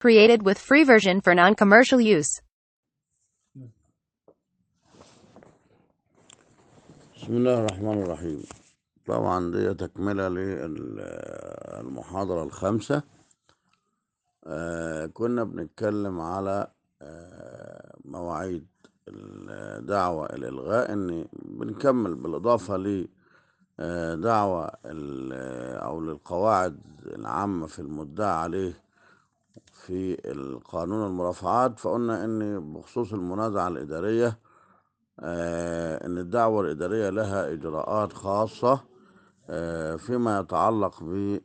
Created with free version for non-commercial use. بسم الله الرحمن الرحيم طبعا دي تكملة للمحاضرة الخامسة آه كنا بنتكلم على آه مواعيد الدعوة الإلغاء إن بنكمل بالإضافة لدعوة أو للقواعد العامة في المدعى عليه في القانون المرافعات فقلنا إن بخصوص المنازعة الإدارية آه ان الدعوة الإدارية لها إجراءات خاصة آه فيما يتعلق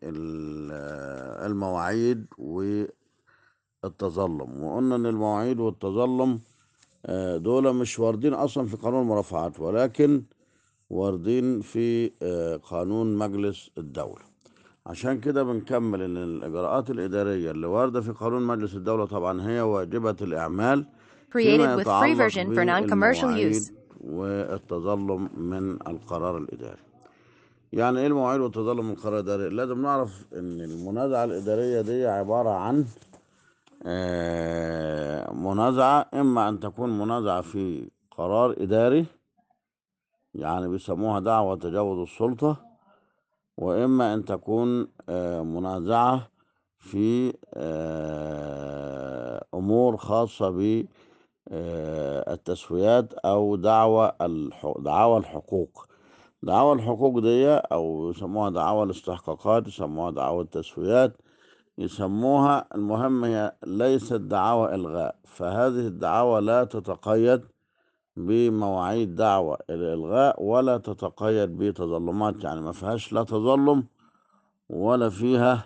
بالمواعيد والتظلم وقلنا ان المواعيد والتظلم آه دول مش واردين اصلا في قانون المرافعات ولكن واردين في قانون مجلس الدولة عشان كده بنكمل ان الاجراءات الادارية اللي واردة في قانون مجلس الدولة طبعا هي واجبة الاعمال Created with free version for non-commercial use. والتظلم من القرار الإداري يعني إيه المواعيد والتظلم من القرار الإداري لازم نعرف إن المنازعة الإدارية دي عبارة عن منازعة إما أن تكون منازعة في قرار إداري يعني بيسموها دعوة تجاوز السلطة وإما أن تكون منازعة في أمور خاصة ب التسويات او دعوى دعاوى الحقوق دعاوى الحقوق دي او يسموها دعاوى الاستحقاقات يسموها دعاوى التسويات يسموها المهم هي ليست دعاوى الغاء فهذه الدعاوى لا تتقيد بمواعيد دعوى الالغاء ولا تتقيد بتظلمات يعني ما فيهاش لا تظلم ولا فيها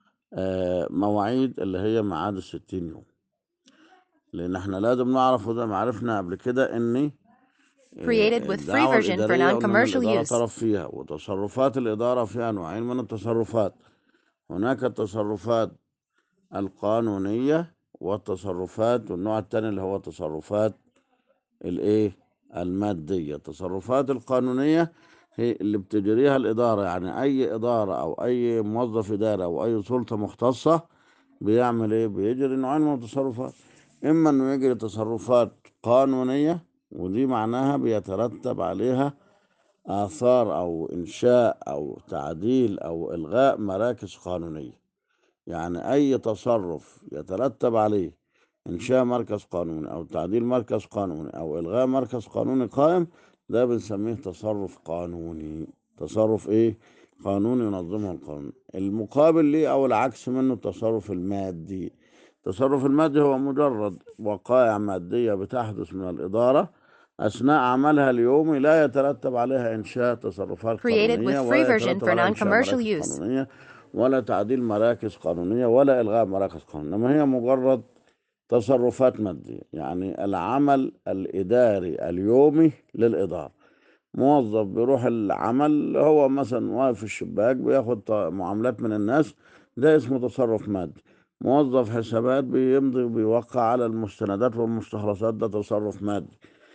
مواعيد اللي هي ميعاد الستين يوم لان احنا لازم نعرف وزي ما عرفنا قبل كده ان Created with free version for non-commercial use. طرف فيها وتصرفات الإدارة فيها نوعين من التصرفات هناك التصرفات القانونية والتصرفات والنوع الثاني اللي هو تصرفات الايه المادية التصرفات القانونية هي اللي بتجريها الإدارة يعني أي إدارة أو أي موظف إدارة أو أي سلطة مختصة بيعمل إيه بيجري نوعين من التصرفات إما إنه يجري تصرفات قانونية ودي معناها بيترتب عليها آثار أو إنشاء أو تعديل أو إلغاء مراكز قانونية يعني أي تصرف يترتب عليه إنشاء مركز قانوني أو تعديل مركز قانوني أو إلغاء مركز قانوني قائم ده بنسميه تصرف قانوني تصرف إيه؟ قانوني ينظمه القانون المقابل ليه أو العكس منه التصرف المادي التصرف المادي هو مجرد وقائع مادية بتحدث من الإدارة أثناء عملها اليومي لا يترتب عليها إنشاء تصرفات Created قانونية with free ولا version يترتب for عليها إنشاء non-commercial مراكز use. قانونية ولا تعديل مراكز قانونية ولا إلغاء مراكز قانونية إنما هي مجرد تصرفات مادية يعني العمل الإداري اليومي للإدارة موظف بيروح العمل هو مثلا واقف في الشباك بياخد ط- معاملات من الناس ده اسمه تصرف مادي موظف حسابات بيمضي وبيوقع على المستندات والمستخلصات ده تصرف مادي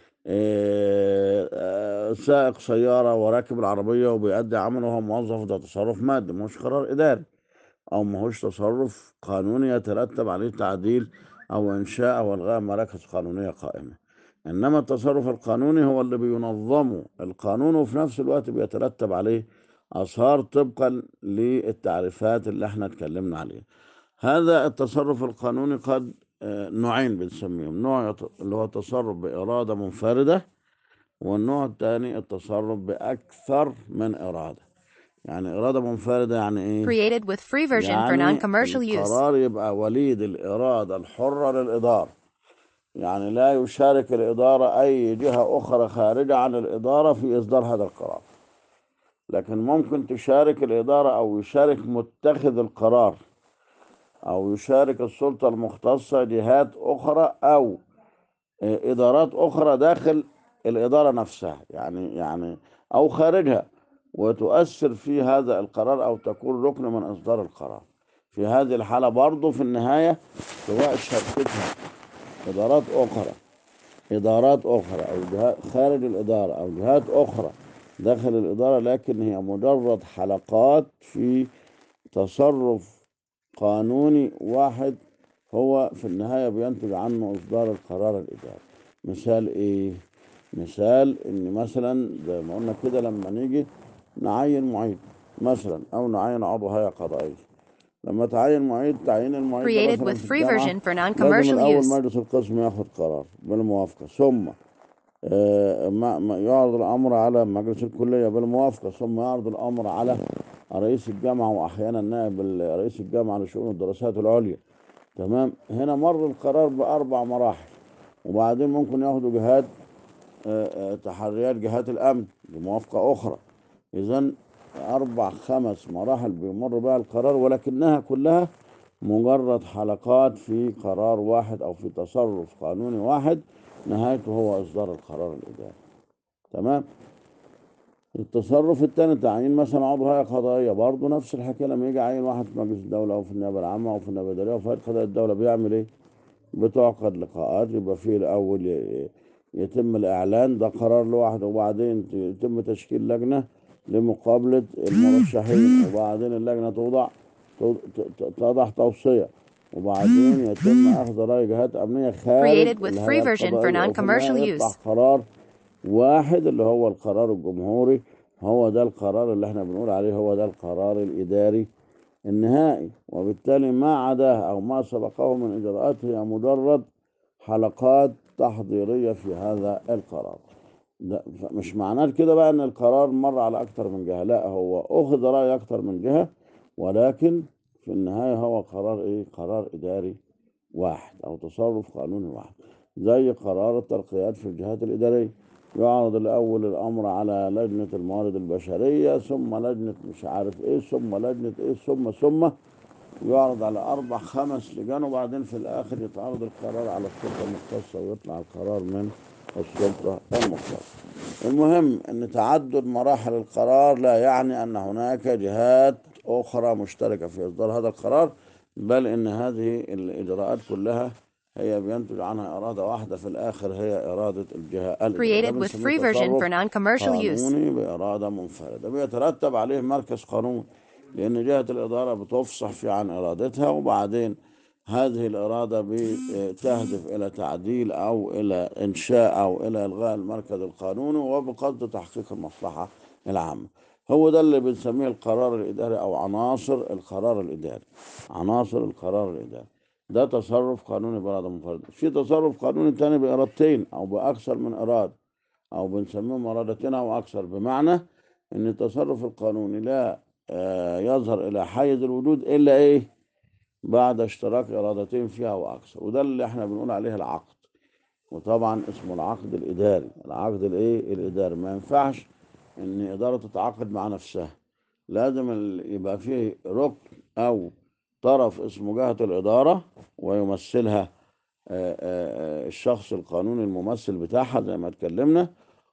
إيه، آه، سائق سيارة وراكب العربية وبيأدي عمله وهو موظف ده تصرف مادي مش قرار إداري أو ماهوش تصرف قانوني يترتب عليه تعديل أو إنشاء أو إلغاء مراكز قانونية قائمة إنما التصرف القانوني هو اللي بينظمه القانون وفي نفس الوقت بيترتب عليه آثار طبقا للتعريفات اللي احنا اتكلمنا عليها هذا التصرف القانوني قد آه، نوعين بنسميهم نوع يت- اللي هو التصرف بإرادة منفردة والنوع الثاني التصرف بأكثر من إرادة يعني إرادة منفردة يعني إيه؟ Created with free version for يعني non-commercial use. القرار يبقى وليد الإرادة الحرة للإدارة يعني لا يشارك الإدارة أي جهة أخرى خارجة عن الإدارة في إصدار هذا القرار لكن ممكن تشارك الإدارة أو يشارك متخذ القرار أو يشارك السلطة المختصة جهات أخرى أو آه، إدارات أخرى داخل الإدارة نفسها يعني يعني أو خارجها وتؤثر في هذا القرار أو تكون ركن من إصدار القرار في هذه الحالة برضه في النهاية سواء شاركتها إدارات أخرى إدارات أخرى أو جهات خارج الإدارة أو جهات أخرى داخل الإدارة لكن هي مجرد حلقات في تصرف قانوني واحد هو في النهاية بينتج عنه إصدار القرار الإداري مثال إيه؟ مثال إن مثلا زي ما قلنا كده لما نيجي نعين معيد مثلا أو نعين عضو هيئة قضائية لما تعين معيد تعيين المعيد ده Created مثلا with في free الجامعة version for لازم non-commercial الأول use. مجلس القسم ياخد قرار بالموافقة ثم آه، ما ما يعرض الأمر على مجلس الكلية بالموافقة ثم يعرض الأمر على رئيس الجامعة وأحيانا نائب ال- رئيس الجامعة لشؤون الدراسات العليا تمام هنا مر القرار بأربع مراحل وبعدين ممكن ياخدوا جهات آه، آه، تحريات جهات الأمن بموافقة أخرى إذا أربع خمس مراحل بيمر بها القرار ولكنها كلها مجرد حلقات في قرار واحد أو في تصرف قانوني واحد نهايته هو إصدار القرار الإداري تمام التصرف الثاني تعيين مثلا عضو هيئة قضائية برضه نفس الحكاية لما يجي عين واحد في مجلس الدولة أو في النيابة العامة أو في النيابة الإدارية أو في هيئة قضاء الدولة بيعمل إيه؟ بتعقد لقاءات يبقى فيه الأول ي- يتم الإعلان ده قرار لوحده وبعدين ت- يتم تشكيل لجنة لمقابلة المرشحين وبعدين اللجنة توضع تو- ت- ت- تضع توصية وبعدين يتم أخذ رأي جهات أمنية خارج Created with free الهيئة version for القضائية وفي non-commercial النهاية يطلع use. قرار واحد اللي هو القرار الجمهوري هو ده القرار اللي احنا بنقول عليه هو ده القرار الإداري النهائي وبالتالي ما عداه أو ما سبقه من إجراءات هي مجرد حلقات تحضيرية في هذا القرار ده ف- مش معناه كده بقى ان القرار مر على اكتر من جهة لا هو اخذ رأي اكتر من جهة ولكن في النهاية هو قرار ايه قرار اداري واحد او تصرف قانوني واحد زي قرار الترقيات في الجهات الادارية يعرض الاول الامر على لجنة الموارد البشرية ثم لجنة مش عارف ايه ثم لجنة ايه ثم ثم يعرض على أربع خمس لجان وبعدين في الآخر يتعرض القرار على السلطة المختصة ويطلع القرار من السلطة المختصة المهم أن تعدد مراحل القرار لا يعني أن هناك جهات أخرى مشتركة في إصدار هذا القرار بل أن هذه الإجراءات كلها هي بينتج عنها إرادة واحدة في الآخر هي إرادة الجهة الإدارية ده Created with بنسميه free version for تصرف non-commercial use. قانوني بإرادة منفردة بيترتب عليه مركز قانون لأن جهة الإدارة بتفصح في عن إرادتها وبعدين هذه الإرادة بتهدف إلى تعديل أو إلى إنشاء أو إلى إلغاء المركز القانوني وبقصد تحقيق المصلحة العامة هو ده اللي بنسميه القرار الإداري أو عناصر القرار الإداري عناصر القرار الإداري ده تصرف قانوني بإرادة منفردة في تصرف قانوني تاني بإرادتين أو بأكثر من إرادة أو بنسميهم إرادتين أو أكثر بمعنى أن التصرف القانوني لا آه، يظهر إلى حيز الوجود إلا إيه بعد اشتراك إرادتين فيها وأكثر وده اللي احنا بنقول عليه العقد وطبعا اسمه العقد الإداري العقد الإيه الإداري ما ينفعش إن إدارة تتعاقد مع نفسها لازم ال- يبقى فيه ركن أو طرف اسمه جهة الإدارة ويمثلها آه، آه، آه، الشخص القانوني الممثل بتاعها زي ما اتكلمنا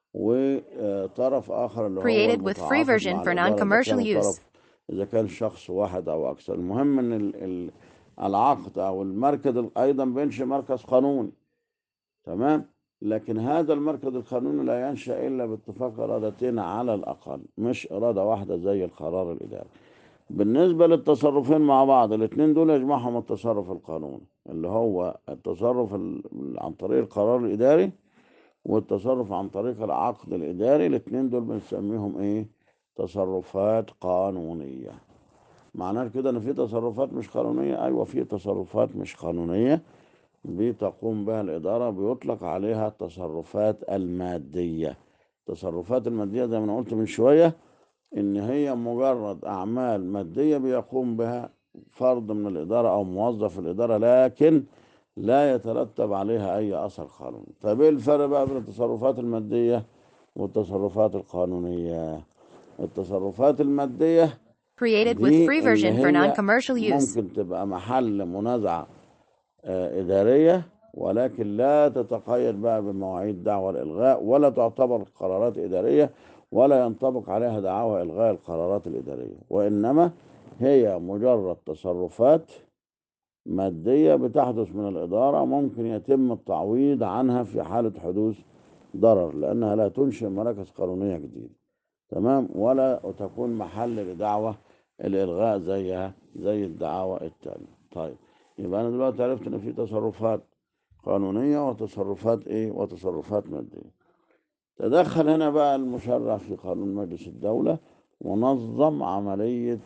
وطرف آخر اللي هو Created with free المتعاقد version مع for الإدارة إذا non-commercial كان use. طرف إذا كان شخص واحد أو أكثر المهم إن ال- ال- العقد أو المركز ال- أيضا بينشئ مركز قانوني تمام لكن هذا المركز القانوني لا ينشأ إلا باتفاق إرادتين على الأقل مش إرادة واحدة زي القرار الإداري بالنسبة للتصرفين مع بعض الاثنين دول يجمعهم التصرف القانوني اللي هو التصرف ال- عن طريق القرار الإداري والتصرف عن طريق العقد الإداري الاثنين دول بنسميهم إيه تصرفات قانونية معناه كده إن في تصرفات مش قانونية أيوة في تصرفات مش قانونية بتقوم بها الإدارة بيطلق عليها التصرفات المادية التصرفات المادية زي ما أنا قلت من شوية إن هي مجرد أعمال مادية بيقوم بها فرد من الإدارة أو موظف الإدارة لكن لا يترتب عليها أي أثر قانوني طيب إيه الفرق بقى بين التصرفات المادية والتصرفات القانونية التصرفات المادية Created with دي free اللي version for هي non-commercial use. ممكن تبقى محل منازعة آه، إدارية ولكن لا تتقيد بقى بمواعيد دعوى الإلغاء ولا تعتبر قرارات إدارية ولا ينطبق عليها دعاوى إلغاء القرارات الإدارية وإنما هي مجرد تصرفات مادية بتحدث من الإدارة ممكن يتم التعويض عنها في حالة حدوث ضرر لأنها لا تنشئ مراكز قانونية جديدة تمام ولا تكون محل لدعوة الإلغاء زيها زي الدعاوى التانية طيب يبقى أنا دلوقتي عرفت إن في تصرفات قانونية وتصرفات إيه وتصرفات مادية تدخل هنا بقى المشرع في قانون مجلس الدولة ونظم عملية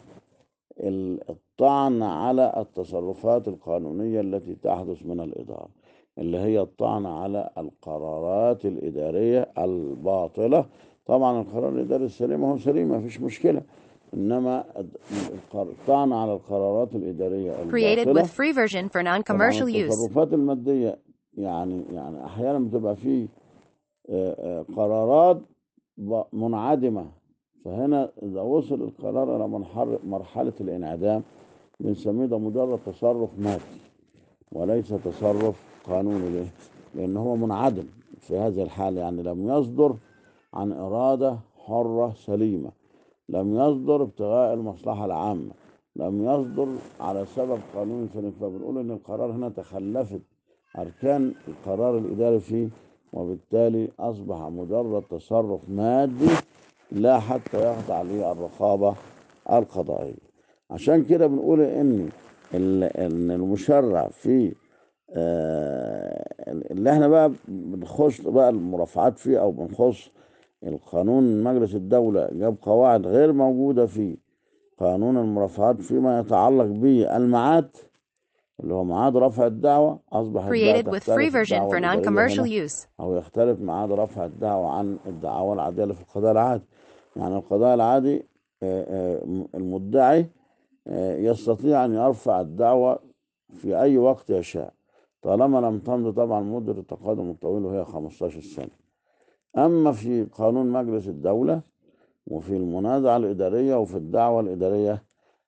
الطعن على التصرفات القانونية التي تحدث من الإدارة اللي هي الطعن على القرارات الإدارية الباطلة طبعا القرار الإداري السليم هو سليم ما فيش مشكلة إنما الطعن على القرارات الإدارية Created الباطلة with free version for طبعا non-commercial use. التصرفات المادية يعني يعني أحيانا بتبقى فيه آه، آه، قرارات ب- منعدمة فهنا إذا وصل القرار إلى منحر- مرحلة الانعدام بنسميه ده مجرد تصرف مادي وليس تصرف قانوني ليه؟ لأن هو منعدم في هذه الحالة يعني لم يصدر عن إرادة حرة سليمة لم يصدر ابتغاء المصلحة العامة لم يصدر على سبب قانوني سليم فبنقول إن القرار هنا تخلفت أركان القرار الإداري فيه وبالتالي أصبح مجرد تصرف مادي لا حتى يخضع له الرقابة القضائية عشان كده بنقول إن ال- إن المشرع في آه، اللي احنا بقى بنخش بقى المرافعات فيه أو بنخص القانون مجلس الدولة جاب قواعد غير موجودة في قانون المرافعات فيما يتعلق بالميعاد اللي هو ميعاد رفع الدعوة أصبحت بقى Created with free تختلف version الدعوة for الإدارية non-commercial هنا use. أو يختلف ميعاد رفع الدعوة عن الدعوة العادية اللي في القضاء العادي يعني القضاء العادي آه، آه، المدعي آه، يستطيع أن يرفع الدعوة في أي وقت يشاء طالما لم تمضي طبعا مدة التقادم الطويل وهي 15 سنة أما في قانون مجلس الدولة وفي المنازعة الإدارية وفي الدعوة الإدارية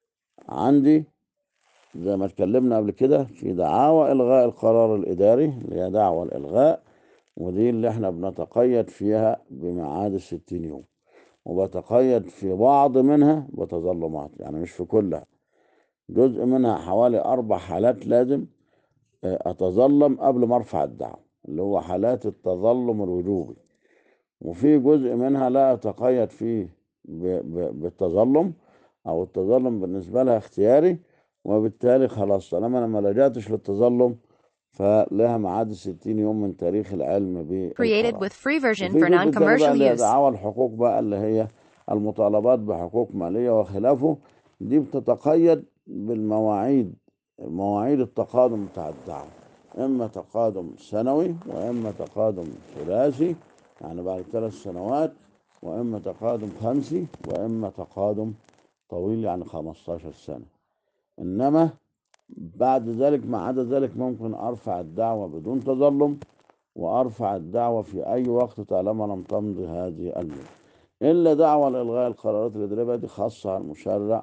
عندي زي ما اتكلمنا قبل كده في دعاوى إلغاء القرار الإداري اللي هي دعوى الإلغاء ودي اللي احنا بنتقيد فيها بميعاد الستين يوم وبتقيد في بعض منها بتظلمات يعني مش في كلها جزء منها حوالي أربع حالات لازم آه، أتظلم قبل ما أرفع الدعوة اللي هو حالات التظلم الوجوبي وفي جزء منها لا أتقيد فيه ب- ب- بالتظلم أو التظلم بالنسبة لها اختياري وبالتالي خلاص طالما أنا ما لجأتش للتظلم فلها ميعاد الستين يوم من تاريخ العلم Created بالقرار with free version وفي for جزء تاني بقى non-commercial اللي هي use. دعاوى الحقوق بقى اللي هي المطالبات بحقوق مالية وخلافه دي بتتقيد بالمواعيد مواعيد التقادم بتاع الدعوة إما تقادم سنوي وإما تقادم ثلاثي يعني بعد ثلاث سنوات وإما تقادم خمسي وإما تقادم طويل يعني 15 سنة إنما بعد ذلك ما عدا ذلك ممكن أرفع الدعوة بدون تظلم وأرفع الدعوة في أي وقت طالما لم تمضي هذه المدة إلا دعوة لإلغاء القرارات الإدارية بقى دي خاصة على المشرع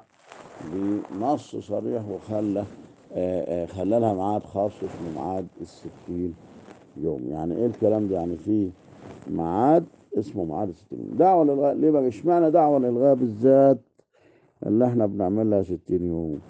بنص صريح وخلى آه، آه، خلى لها ميعاد خاص اسمه ميعاد الستين يوم يعني إيه الكلام ده يعني في ميعاد اسمه ميعاد الستين يوم دعوة لإلغاء ليه بقى اشمعنى دعوة لإلغاء بالذات اللي احنا بنعمل لها ستين يوم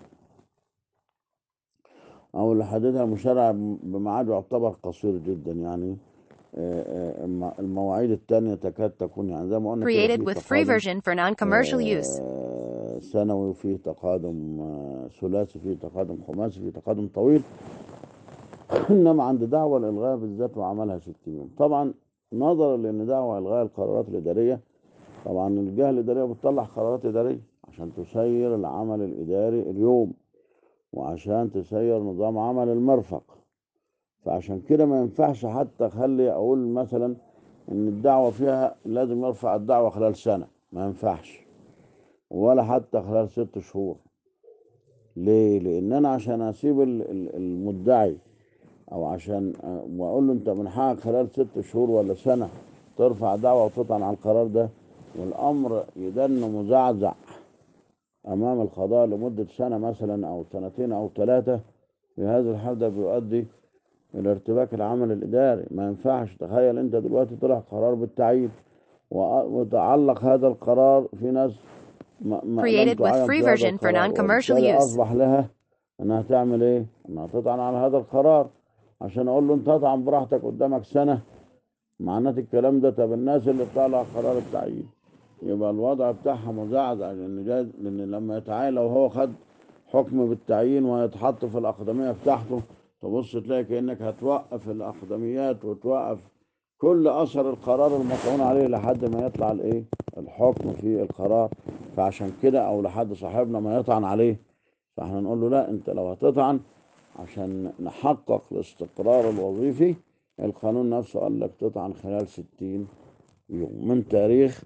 أو اللي حددها المشرع بميعاد يعتبر قصير جدا يعني آه، آه، الم- المواعيد التانية تكاد تكون يعني زي ما قلنا كده Created في with free تقادم version for non-commercial use. آه، سنوي وفيه تقادم آه، ثلاثي فيه تقادم خماسي فيه تقادم طويل انما عند دعوة الالغاء بالذات وعملها 60 يوم طبعا نظرا لان دعوة الغاء القرارات الادارية طبعا الجهة الادارية بتطلع قرارات ادارية عشان تسير العمل الاداري اليوم وعشان تسير نظام عمل المرفق فعشان كده ما ينفعش حتى اخلي اقول مثلا ان الدعوة فيها لازم يرفع الدعوة خلال سنة ما ينفعش ولا حتى خلال ست شهور ليه؟ لأن أنا عشان أسيب ال- ال- المدعي أو عشان أ- وأقول له أنت من حقك خلال ست شهور ولا سنة ترفع دعوة وتطعن على القرار ده والأمر يدن مزعزع أمام القضاء لمدة سنة مثلا أو سنتين أو ثلاثة في هذا الحال ده بيؤدي إلى ارتباك العمل الإداري ما ينفعش تخيل أنت دلوقتي طلع قرار بالتعيين وأ- وتعلق هذا القرار في ناس ما ما لم Created with تعين free في هذا version for القرار non-commercial وبالتالي use. أصبح لها إنها تعمل إيه؟ إنها تطعن على هذا القرار عشان أقول له أنت اطعن براحتك قدامك سنة معناته الكلام ده طب الناس اللي طالع قرار التعيين يبقى الوضع بتاعها مزعزع لأن جاي لأن لما يتعين لو هو خد حكم بالتعيين ويتحط في الأقدمية بتاعته تبص تلاقي كأنك هتوقف الأقدميات وتوقف كل أثر القرار المطعون عليه لحد ما يطلع الإيه الحكم في القرار فعشان كده أو لحد صاحبنا ما يطعن عليه فاحنا نقول له لا أنت لو هتطعن عشان نحقق الاستقرار الوظيفي القانون نفسه قال لك تطعن خلال 60 يوم من تاريخ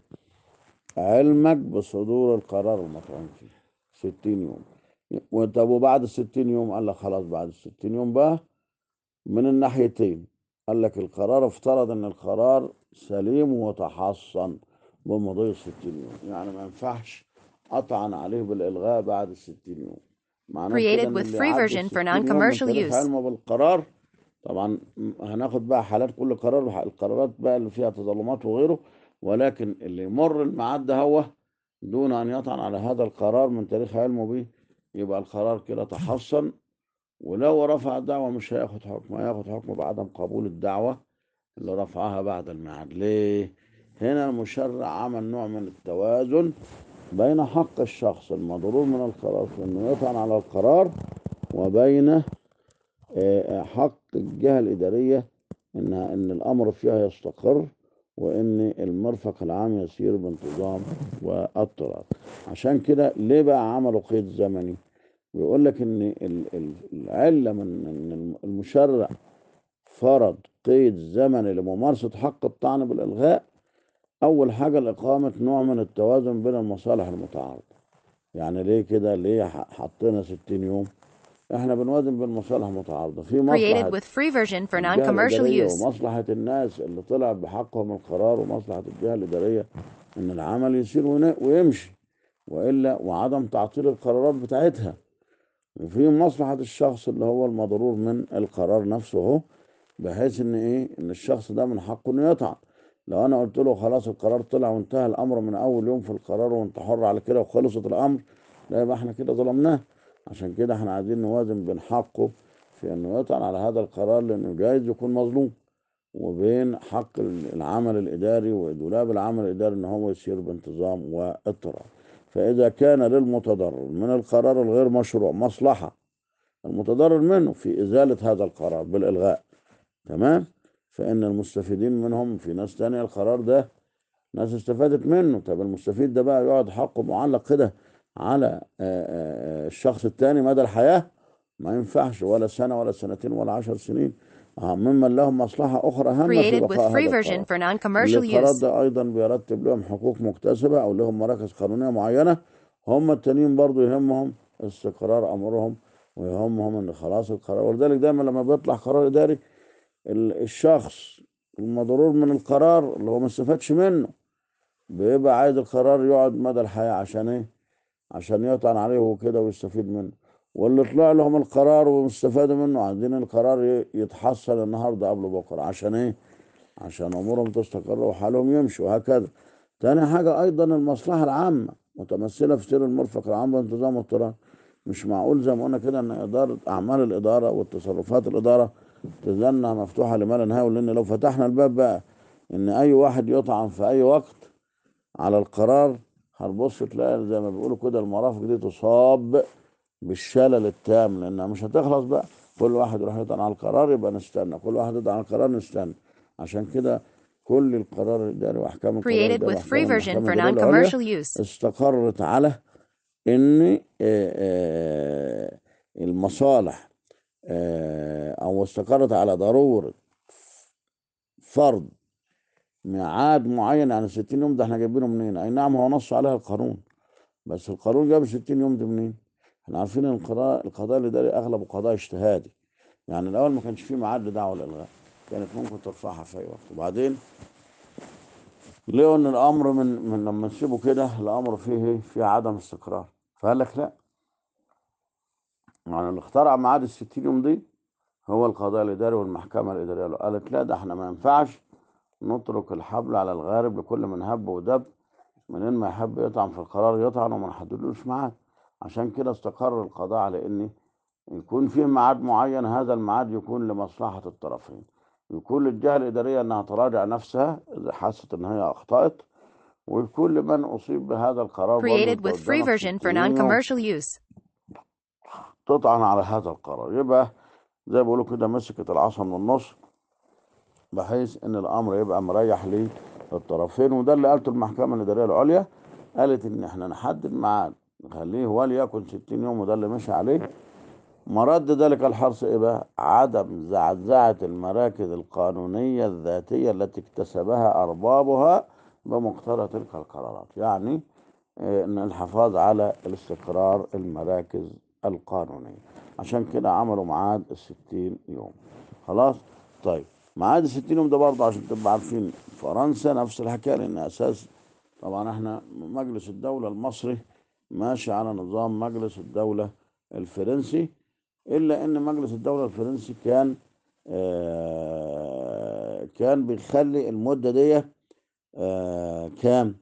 علمك بصدور القرار المطعون فيه 60 يوم وطب وبعد الستين يوم قال لك خلاص بعد الستين يوم بقى من الناحيتين قال لك القرار افترض ان القرار سليم وتحصن بمضي الستين يوم يعني ما ينفعش اطعن عليه بالالغاء بعد الستين يوم معناه كده Created ان with اللي free يعدي version for الستين يوم من non-commercial تاريخ use. علمه بالقرار طبعا هناخد بقى حالات كل قرار القرارات بقى اللي فيها تظلمات وغيره ولكن اللي يمر الميعاد ده هو دون ان يطعن على هذا القرار من تاريخ علمه به يبقى القرار كده تحصن ولو رفع الدعوة مش هياخد حكم هياخد حكم بعدم قبول الدعوة اللي رفعها بعد الميعاد ليه؟ هنا المشرع عمل نوع من التوازن بين حق الشخص المضرور من القرار في انه يطعن على القرار وبين آه، حق الجهة الإدارية إن إن الأمر فيها يستقر وإن المرفق العام يسير بانتظام واضطراب عشان كده ليه بقى عملوا قيد زمني؟ بيقول لك إن ال- ال- العلة من إن المشرع فرض قيد زمني لممارسة حق الطعن بالإلغاء أول حاجة لإقامة نوع من التوازن بين المصالح المتعارضة يعني ليه كده ليه ح- حطينا 60 يوم احنا بنوازن بين مصالح متعارضة في مصلحة Created with free version for الجهة non-commercial الإدارية use. ومصلحة الناس اللي طلع بحقهم القرار ومصلحة الجهة الإدارية إن العمل يسير ون- ويمشي وإلا وعدم تعطيل القرارات بتاعتها وفي مصلحة الشخص اللي هو المضرور من القرار نفسه هو بحيث إن إيه إن الشخص ده من حقه إنه يطعن لو أنا قلت له خلاص القرار طلع وانتهى الأمر من أول يوم في القرار وأنت حر على كده وخلصت الأمر لا يبقى إحنا كده ظلمناه عشان كده إحنا عايزين نوازن بين حقه في إنه يطعن على هذا القرار لأنه جايز يكون مظلوم وبين حق العمل الإداري ودولاب العمل الإداري إن هو يسير بانتظام واضطراب فإذا كان للمتضرر من القرار الغير مشروع مصلحة المتضرر منه في إزالة هذا القرار بالإلغاء تمام فإن المستفيدين منهم في ناس تانية القرار ده ناس استفادت منه طب المستفيد ده بقى يقعد حقه معلق كده على آه، آه، الشخص التاني مدى الحياة ما ينفعش ولا سنة ولا سنتين ولا عشر سنين آه، ممن لهم مصلحة أخرى أهم في Created with بقاء free هذا version القرار for اللي non-commercial القرار use. ده أيضا بيرتب لهم حقوق مكتسبة أو لهم مراكز قانونية معينة هم التانيين برضو يهمهم استقرار أمرهم ويهمهم إن خلاص القرار ولذلك دايما لما بيطلع قرار إداري ال- الشخص المضرور من القرار اللي هو ما استفادش منه بيبقى عايز القرار يقعد مدى الحياة عشان ايه عشان يطعن عليه وكده ويستفيد منه واللي طلع لهم القرار واستفادوا منه عايزين القرار ي- يتحصل النهارده قبل بكره عشان ايه عشان امورهم تستقر وحالهم يمشي وهكذا تاني حاجة ايضا المصلحة العامة متمثلة في سير المرفق العام بانتظام واضطراب مش معقول زي ما قلنا كده ان ادارة اعمال الادارة والتصرفات الادارة تظلها مفتوحة لما لا نهاية لان لو فتحنا الباب بقى ان اي واحد يطعن في اي وقت على القرار هتبص تلاقي زي ما بيقولوا كده المرافق دي تصاب بالشلل التام لانها مش هتخلص بقى كل واحد يروح يطعن على القرار يبقى نستنى كل واحد يطعن على القرار نستنى عشان كده كل القرار الاداري واحكام القرار Created الاداري with free واحكام version المحكمه for الاداريه العليا non-commercial use. استقرت على ان آه، آه، المصالح آه، او استقرت على ضروره فرض ميعاد معين يعني 60 يوم ده احنا جايبينه منين؟ اي نعم هو نص عليها القانون بس القانون جاب 60 يوم دي منين؟ احنا عارفين ان القضاء القضاء الاداري اغلبه قضاء اجتهادي يعني الاول ما كانش فيه ميعاد لدعوه الالغاء كانت ممكن ترفعها في اي وقت وبعدين لقوا ان الامر من من لما نسيبه كده الامر فيه ايه؟ فيه عدم استقرار فقال لك لا يعني اللي اخترع ميعاد ال 60 يوم دي هو القضاء الاداري والمحكمه الاداريه قالت لا ده احنا ما ينفعش نترك الحبل على الغارب لكل من هب ودب منين ما يحب يطعن في القرار يطعن وما نحددلوش ميعاد عشان كده استقر القضاء على ان يكون في ميعاد معين هذا الميعاد يكون لمصلحة الطرفين يكون للجهة الإدارية أنها تراجع نفسها إذا حست أن هي أخطأت ويكون لمن أصيب بهذا القرار برضه Created أنت with free قدامك version for 60 يوم non-commercial use. تطعن على هذا القرار يبقى زي ما بيقولوا كده مسكت العصا من النص بحيث ان الامر يبقى مريح للطرفين وده اللي قالته المحكمه الاداريه العليا قالت ان احنا نحدد ميعاد نخليه وليكن 60 يوم وده اللي مشي عليه مرد ذلك الحرص ايه بقى؟ عدم زعزعه المراكز القانونيه الذاتيه التي اكتسبها اربابها بمقتضى تلك القرارات يعني آه، ان الحفاظ على الاستقرار المراكز القانونيه عشان كده عملوا ميعاد ال 60 يوم خلاص طيب ميعاد ال 60 يوم ده برضه عشان تبقى عارفين فرنسا نفس الحكايه لان اساس طبعا احنا مجلس الدوله المصري ماشي على نظام مجلس الدوله الفرنسي الا ان مجلس الدوله الفرنسي كان آه كان بيخلي المده دي آه كام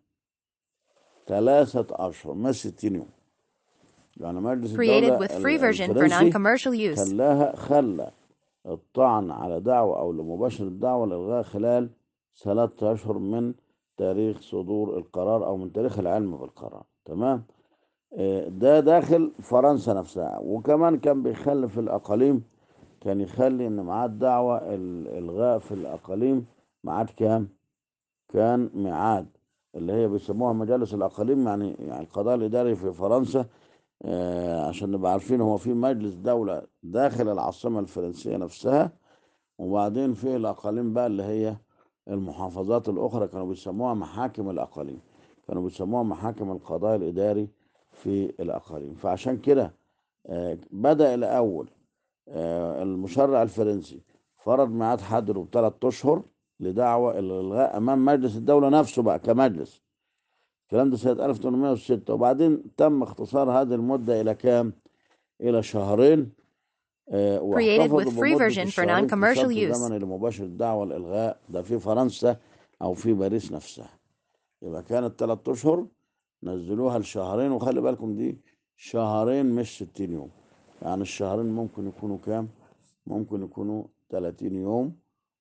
ثلاثة أشهر مش 60 يوم يعني مجلس Created الدولة with ال- free version for الفرنسي non-commercial use. خلاها خلى الطعن على دعوة أو لمباشرة الدعوة الإلغاء خلال ثلاثة أشهر من تاريخ صدور القرار أو من تاريخ العلم بالقرار تمام آه، ده داخل فرنسا نفسها وكمان كان بيخلي في الأقاليم كان يخلي إن ميعاد دعوة الإلغاء في الأقاليم ميعاد كام؟ كان ميعاد اللي هي بيسموها مجالس الأقاليم يعني يعني القضاء الإداري في فرنسا آه، عشان نبقى عارفين هو في مجلس دولة داخل العاصمة الفرنسية نفسها وبعدين في الأقاليم بقى اللي هي المحافظات الأخرى كانوا بيسموها محاكم الأقاليم كانوا بيسموها محاكم القضاء الإداري في الأقاليم فعشان كده آه، بدأ الأول آه، المشرع الفرنسي فرض ميعاد حدره بثلاث أشهر لدعوة الإلغاء أمام مجلس الدولة نفسه بقى كمجلس الكلام ده سنة 1806 وبعدين تم اختصار هذه المدة إلى كام؟ إلى شهرين آه، Created واحتفظوا with free بمدة version for الشهرين non-commercial كشرط use. زمني لمباشرة الدعوة الإلغاء ده في فرنسا أو في باريس نفسها يبقى كانت ثلاث أشهر نزلوها لشهرين وخلي بالكم دي شهرين مش 60 يوم يعني الشهرين ممكن يكونوا كام؟ ممكن يكونوا 30 يوم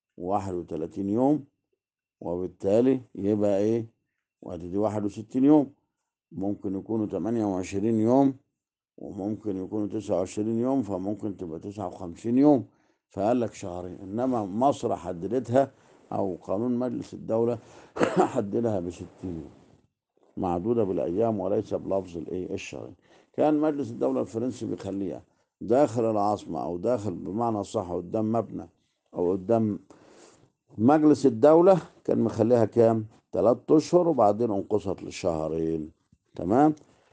31 يوم وبالتالي يبقى إيه؟ وادي دي 61 يوم ممكن يكونوا 28 يوم وممكن يكونوا 29 يوم فممكن تبقى 59 يوم فقال لك شهرين انما مصر حددتها او قانون مجلس الدوله حددها ب 60 يوم معدوده بالايام وليس بلفظ الايه الشهرين كان مجلس الدوله الفرنسي بيخليها داخل العاصمه او داخل بمعنى صح قدام مبنى او قدام مجلس الدولة كان مخليها كام؟ ثلاث أشهر وبعدين انقصت لشهرين تمام؟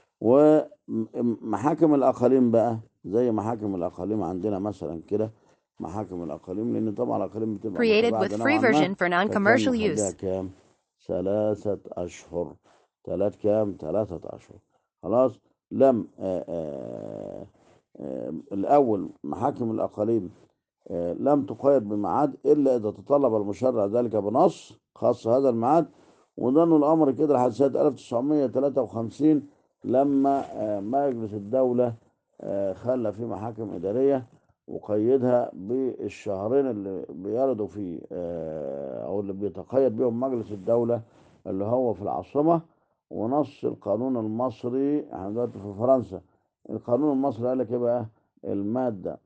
ومحاكم الأقاليم بقى زي محاكم الأقاليم عندنا مثلا كده محاكم الأقاليم لأن طبعا الأقاليم بتبقى Created with متباعدة free نوعا ما version for فكان non-commercial مخليها use. كام؟ ثلاثة أشهر ثلاث كام؟ ثلاثة أشهر خلاص؟ لم آآ آآ آآ الأول محاكم الأقاليم آه، لم تقيد بميعاد إلا إذا تطلب المشرع ذلك بنص خاص هذا الميعاد وظنوا الأمر كده لحد سنة 1953 لما آه، مجلس الدولة آه، خلى في محاكم إدارية وقيدها بالشهرين اللي بيردوا فيه آه، أو اللي بيتقيد بهم مجلس الدولة اللي هو في العاصمة ونص القانون المصري احنا دلوقتي في فرنسا القانون المصري قال لك ايه بقى المادة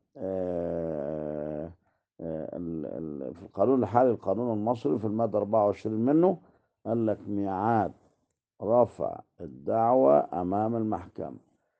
آه، آه، ال- ال- في القانون الحالي القانون المصري في المادة 24 منه قال لك ميعاد رفع الدعوة أمام المحكمة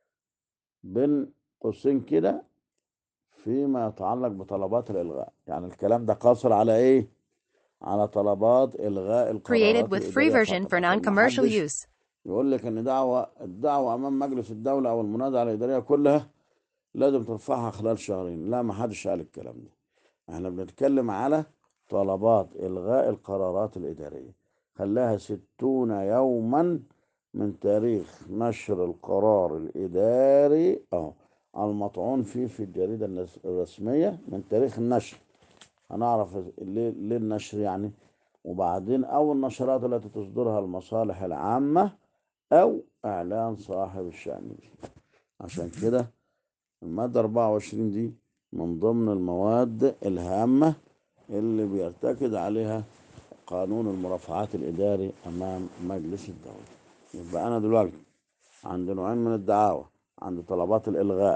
بين قوسين كده فيما يتعلق بطلبات الإلغاء يعني الكلام ده قاصر على إيه؟ على طلبات إلغاء Created القرارات with free الإدارية version فقط for عشان non-commercial محدش use. يقول لك ان دعوه الدعوه امام مجلس الدوله او المنازعه الاداريه كلها لازم ترفعها خلال شهرين لا ما حدش قال الكلام ده احنا بنتكلم على طلبات الغاء القرارات الاداريه خلاها ستون يوما من تاريخ نشر القرار الاداري اهو المطعون فيه في الجريده النس- الرسميه من تاريخ النشر هنعرف ليه, ليه النشر يعني وبعدين او النشرات التي تصدرها المصالح العامه أو إعلان صاحب الشأن به عشان كده المادة 24 دي من ضمن المواد الهامة اللي بيرتكز عليها قانون المرافعات الإداري أمام مجلس الدولة يبقى أنا دلوقتي عند نوعين من الدعاوى عند طلبات الإلغاء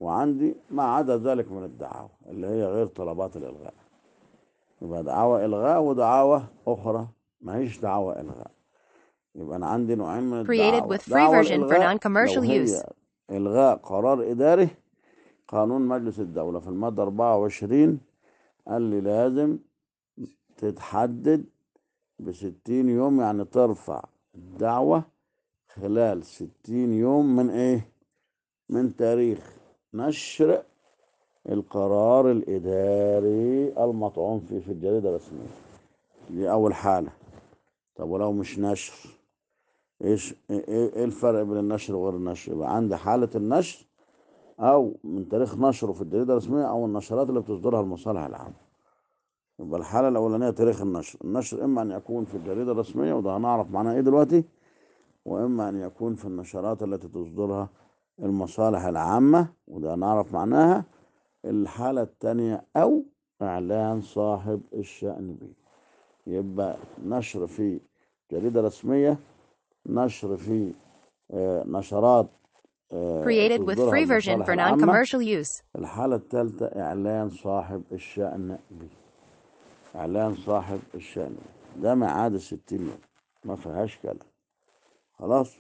وعندي ما عدا ذلك من الدعاوى اللي هي غير طلبات الإلغاء يبقى دعاوى إلغاء ودعاوى أخرى ما هيش دعاوى إلغاء يبقى أنا عندي نوعين من Created الدعاوى with free دعوى version for الإلغاء non-commercial لو هي use. إلغاء قرار إداري قانون مجلس الدولة في المادة 24 قال لي لازم تتحدد بستين يوم يعني ترفع الدعوة خلال ستين يوم من ايه من تاريخ نشر القرار الإداري المطعون فيه في الجريدة الرسمية دي أول حالة طب ولو مش نشر ايش ايه إيه الفرق بين النشر وغير النشر يبقى عندي حالة النشر أو من تاريخ نشره في الجريدة الرسمية أو النشرات اللي بتصدرها المصالح العامة يبقى الحالة الأولانية تاريخ النشر النشر إما أن يكون في الجريدة الرسمية وده هنعرف معناه إيه دلوقتي وإما أن يكون في النشرات التي تصدرها المصالح العامة وده هنعرف معناها الحالة الثانية أو إعلان صاحب الشأن به يبقى نشر في جريدة رسمية نشر في آه، نشرات آه، Created with تصدرها free version المصالح for العامة non-commercial use. الحالة الثالثة إعلان صاحب الشأن به إعلان صاحب الشأن به ده ميعاد الستين يوم ما فيهاش كلام خلاص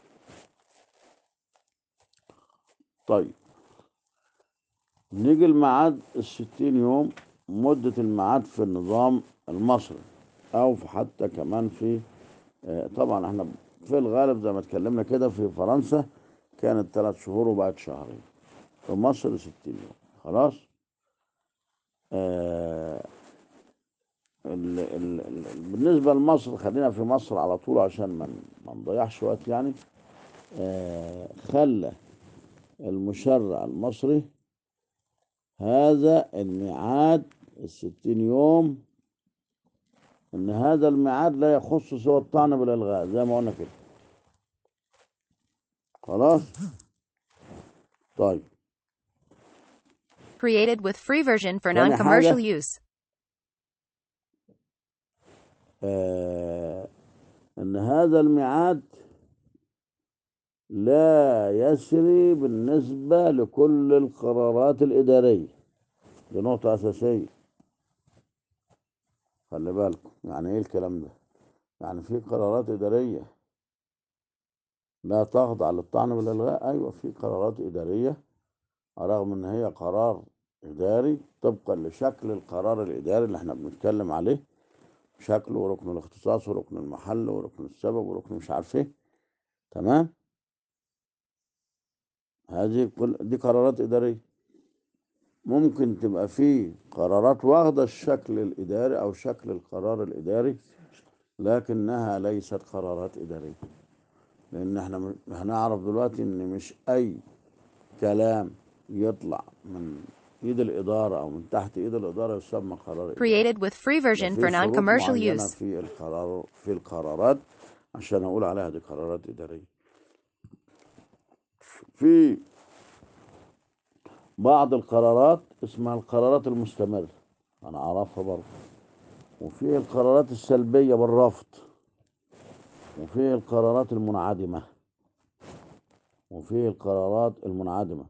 طيب نيجي الميعاد الستين يوم مدة الميعاد في النظام المصري أو في حتى كمان في آه، طبعا احنا في الغالب زي ما اتكلمنا كده في فرنسا كانت ثلاث شهور وبقت شهرين في مصر ستين يوم خلاص آه ال ال ال بالنسبة لمصر خلينا في مصر على طول عشان ما ما نضيعش وقت يعني آه خلى المشرع المصري هذا الميعاد الستين يوم ان هذا الميعاد لا يخص سوى الطعن بالالغاء زي ما قلنا كده خلاص طيب Created with free version for تاني non-commercial حاجة. use. آه ان هذا الميعاد لا يسري بالنسبة لكل القرارات الإدارية دي نقطة أساسية خلي بالكم يعني إيه الكلام ده يعني في قرارات إدارية لا تخضع للطعن بالإلغاء أيوة في قرارات إدارية رغم إن هي قرار إداري طبقا لشكل القرار الإداري اللي إحنا بنتكلم عليه شكله وركن الاختصاص وركن المحل وركن السبب وركن مش عارف إيه تمام هذه كل دي قرارات إدارية ممكن تبقى في قرارات واخدة الشكل الإداري أو شكل القرار الإداري لكنها ليست قرارات إدارية لأن احنا م- هنعرف دلوقتي إن مش أي كلام يطلع من إيد الإدارة أو من تحت إيد الإدارة يسمى قرار إداري Created with free ده version في for شروط non-commercial معينة use. في القرار في القرارات عشان أقول عليها دي قرارات إدارية في بعض القرارات اسمها القرارات المستمرة أنا أعرفها برضه وفي القرارات السلبية بالرفض وفي القرارات المنعدمة وفي القرارات المنعدمة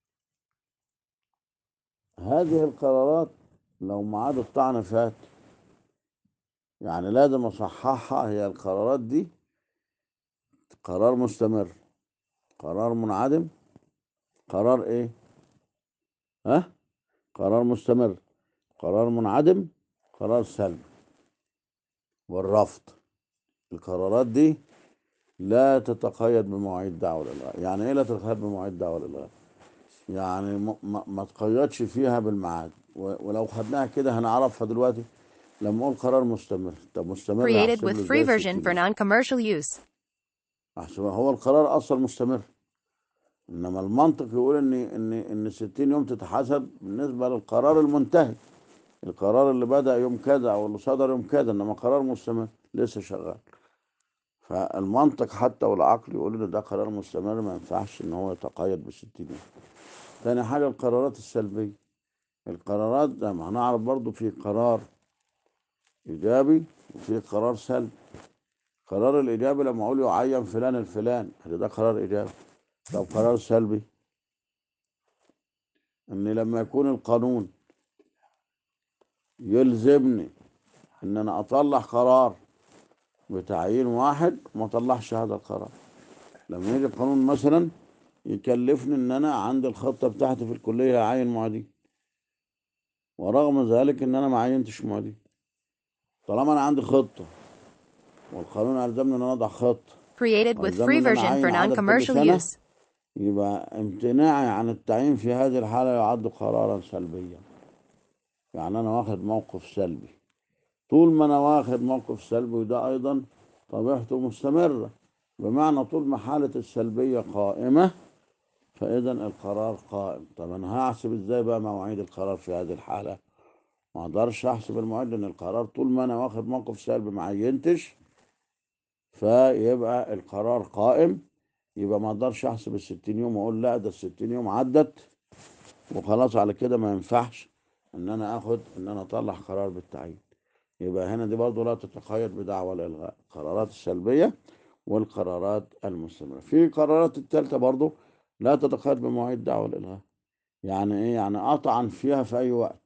هذه القرارات لو ميعاد الطعن فات يعني لازم أصححها هي القرارات دي قرار مستمر قرار منعدم قرار إيه؟ ها؟ قرار مستمر قرار منعدم قرار سلبي والرفض القرارات دي لا تتقيد بمواعيد دعوة الإلغاء يعني إيه لا تتقيد بمواعيد دعوة الإلغاء يعني ما, ما, ما تقيدش فيها بالميعاد و- ولو خدناها كده هنعرفها دلوقتي لما أقول قرار مستمر طب مستمر Created هحسب له with إزاي free version 60 for يوم؟ non-commercial use. أحسبها هو القرار أصلا مستمر إنما المنطق يقول إن إن إن 60 يوم تتحسب بالنسبة للقرار المنتهي القرار اللي بدأ يوم كذا أو اللي صدر يوم كذا إنما قرار مستمر لسه شغال فالمنطق حتى والعقل يقول إن ده قرار مستمر ما ينفعش إن هو يتقيد ب 60 يوم تاني حاجة القرارات السلبية القرارات زي ما هنعرف برضو في قرار إيجابي وفي قرار سلبي القرار الإيجابي لما أقول يعين فلان الفلان هذا ده قرار إيجابي طب قرار سلبي ان لما يكون القانون يلزمني ان انا اطلع قرار بتعيين واحد ما اطلعش هذا القرار لما يجي القانون مثلا يكلفني ان انا عندي الخطه بتاعتي في الكليه اعين معيدين ورغم ذلك ان انا ما عينتش معيدين طالما انا عندي خطه والقانون الزمني ان انا اضع خطه Created with free والزمن ان انا version for اعين عدد كل non-commercial سنه use. يبقى امتناعي عن التعيين في هذه الحاله يعد قرارا سلبيا يعني انا واخد موقف سلبي طول ما انا واخد موقف سلبي وده ايضا طبيعته مستمره بمعنى طول ما حاله السلبيه قائمه فاذا القرار قائم طب انا هحسب ازاي بقى مواعيد القرار في هذه الحاله ما اقدرش احسب المواعيد لان القرار طول ما انا واخد موقف سلبي ما عينتش فيبقى القرار قائم يبقى ما اقدرش احسب ال 60 يوم واقول لا ده ال 60 يوم عدت وخلاص على كده ما ينفعش ان انا اخد ان انا اطلع قرار بالتعيين يبقى هنا دي برضه لا تتقيد بدعوى الالغاء القرارات السلبيه والقرارات المستمره في قرارات الثالثه برضه لا تتقيد بمواعيد دعوى الالغاء يعني ايه يعني اطعن فيها في اي وقت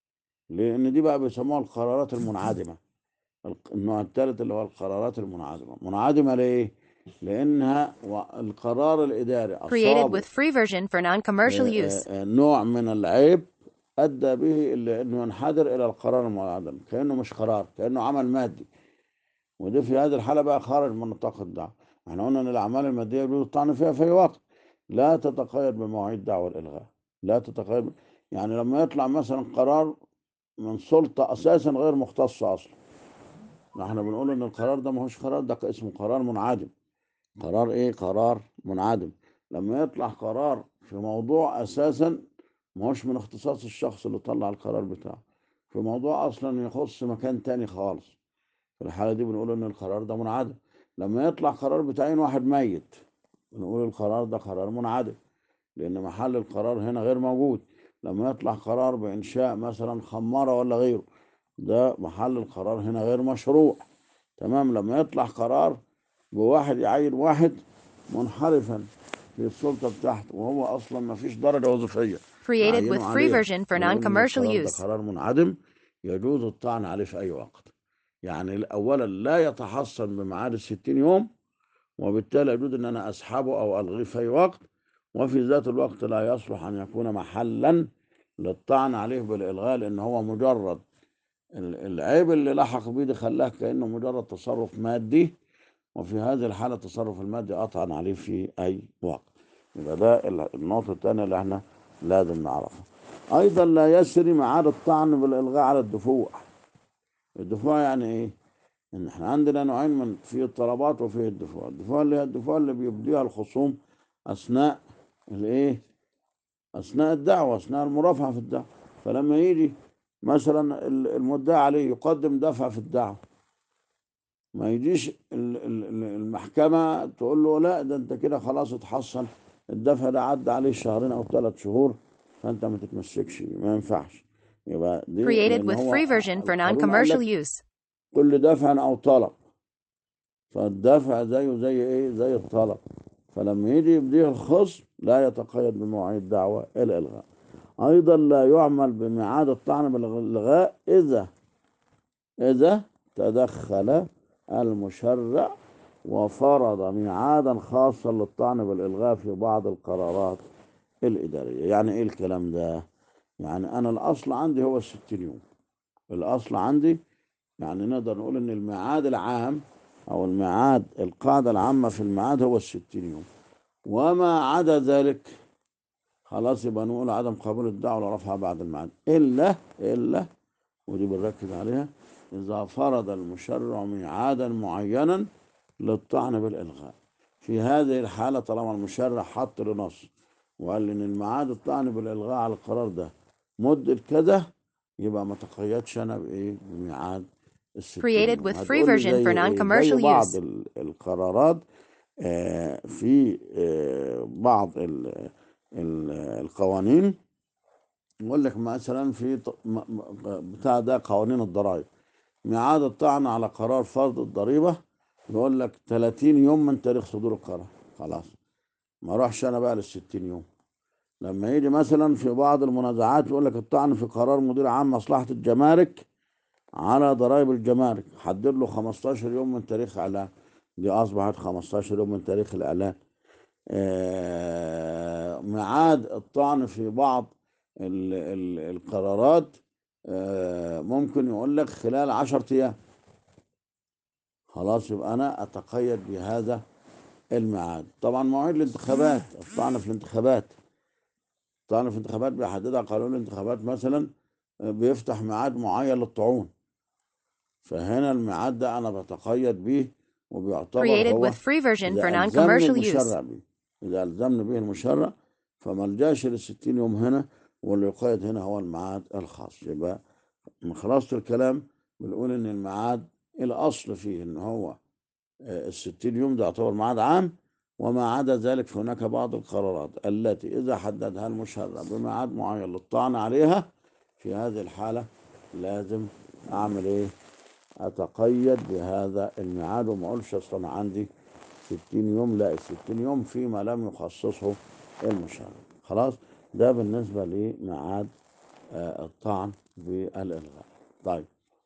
لان دي بقى بيسموها القرارات المنعدمه الق- النوع الثالث اللي هو القرارات المنعدمه منعدمه ليه لانها و- القرار الاداري Created اصاب with free version for non-commercial آه، use. آه، آه، نوع من العيب ادى به الى انه ينحدر الى القرار المنعدم كانه مش قرار كانه عمل مادي وده في هذه الحاله بقى خارج من نطاق الدعوه احنا قلنا ان الاعمال الماديه يجوز الطعن فيها في اي وقت لا تتقيد بمواعيد دعوى الالغاء لا تتقيد يعني لما يطلع مثلا قرار من سلطه اساسا غير مختصه اصلا احنا بنقول ان القرار ده ما هوش قرار ده اسمه قرار منعدم قرار ايه قرار منعدم لما يطلع قرار في موضوع اساسا ما هوش من اختصاص الشخص اللي طلع القرار بتاعه في موضوع اصلا يخص مكان تاني خالص في الحالة دي بنقول ان القرار ده منعدم لما يطلع قرار بتعيين واحد ميت بنقول القرار ده قرار منعدم لان محل القرار هنا غير موجود لما يطلع قرار بانشاء مثلا خمارة ولا غيره ده محل القرار هنا غير مشروع تمام لما يطلع قرار بواحد يعين واحد منحرفا في السلطة بتاعته وهو اصلا ما فيش درجة وظيفية Created يعينوا with free عليها version for نقول إن non-commercial القرار ده use. قرار منعدم يجوز الطعن عليه في أي وقت يعني أولا لا يتحصن بميعاد الستين يوم وبالتالي يجوز أن أنا أسحبه أو ألغيه في أي وقت وفي ذات الوقت لا يصلح أن يكون محلا للطعن عليه بالإلغاء لأن هو مجرد ال- العيب اللي لحق بيه ده خلاه كأنه مجرد تصرف مادي وفي هذه الحالة التصرف المادي أطعن عليه في أي وقت يبقى ده ال- النقطة الثانية اللي احنا لازم نعرفها أيضا لا يسري ميعاد الطعن بالإلغاء على الدفوع الدفوع يعني إيه؟ إن احنا عندنا نوعين من في الطلبات وفي الدفوع الدفوع اللي هي الدفوع اللي بيبديها الخصوم أثناء الإيه؟ أثناء الدعوة أثناء المرافعة في الدعوة فلما يجي مثلا ال- المدعي عليه يقدم دفع في الدعوة ما يجيش ال- ال- ال- المحكمة تقول له لا ده انت كده خلاص اتحصل الدفع ده عدى عليه شهرين او ثلاث شهور فانت ما تتمسكش بيه، ما ينفعش يبقى دي Created لان with هو free version for القانون قال non-commercial لك use. كل دفع او طلب فالدفع زيه زي ايه زي الطلب فلما يجي يبديه الخصم لا يتقيد بمواعيد دعوة الالغاء ايضا لا يعمل بميعاد الطعن بالالغاء اذا إذا تدخل المشرع وفرض ميعادا خاصا للطعن بالإلغاء في بعض القرارات الإدارية يعني إيه الكلام ده؟ يعني أنا الأصل عندي هو الستين يوم الأصل عندي يعني نقدر نقول إن الميعاد العام أو الميعاد القاعدة العامة في الميعاد هو الستين يوم وما عدا ذلك خلاص يبقى نقول عدم قبول الدعوة ورفعها بعد الميعاد إلا إلا ودي بنركز عليها إذا فرض المشرع ميعادا معينا للطعن بالإلغاء في هذه الحالة طالما المشرع حط له نص وقال إن الميعاد الطعن بالإلغاء على القرار ده مدة كذا يبقى ما تقيدش أنا بإيه بميعاد الستين Created يوم with free هتقول لي version زي for إيه؟ non-commercial زي بعض use. ال- القرارات آه، في آه، بعض ال- ال- القوانين يقول لك مثلا في ط- م- م- بتاع ده قوانين الضرائب ميعاد الطعن على قرار فرض الضريبة يقول لك 30 يوم من تاريخ صدور القرار خلاص ما اروحش انا بقى لل 60 يوم لما يجي مثلا في بعض المنازعات يقول لك الطعن في قرار مدير عام مصلحة الجمارك على ضرائب الجمارك حدد له 15 يوم من تاريخ اعلان دي اصبحت 15 يوم من تاريخ الاعلان آه، ميعاد الطعن في بعض ال ال القرارات آه، ممكن يقول لك خلال 10 ايام خلاص يبقى انا اتقيد بهذا الميعاد طبعا مواعيد الانتخابات الطعن في الانتخابات الطعن في الانتخابات بيحددها قانون الانتخابات مثلا آه، بيفتح ميعاد معين للطعون فهنا الميعاد ده انا بتقيد بيه وبيعتبر Created هو with free version for إذا ألزمني non-commercial use. المشرع بيه إذا ألزمني به المشرع فما لجاش للستين يوم هنا واللي يقيد هنا هو الميعاد الخاص يبقى من خلاصة الكلام بنقول إن الميعاد الأصل فيه إن هو آه، الستين يوم ده يعتبر ميعاد عام وما عدا ذلك فهناك بعض القرارات التي إذا حددها المشرع بميعاد معين للطعن عليها في هذه الحالة لازم أعمل إيه؟ أتقيد بهذا الميعاد وما أقولش أصل أنا عندي 60 يوم لا ال 60 يوم فيما لم يخصصه المشرع خلاص ده بالنسبة لميعاد آه، الطعن بالإلغاء طيب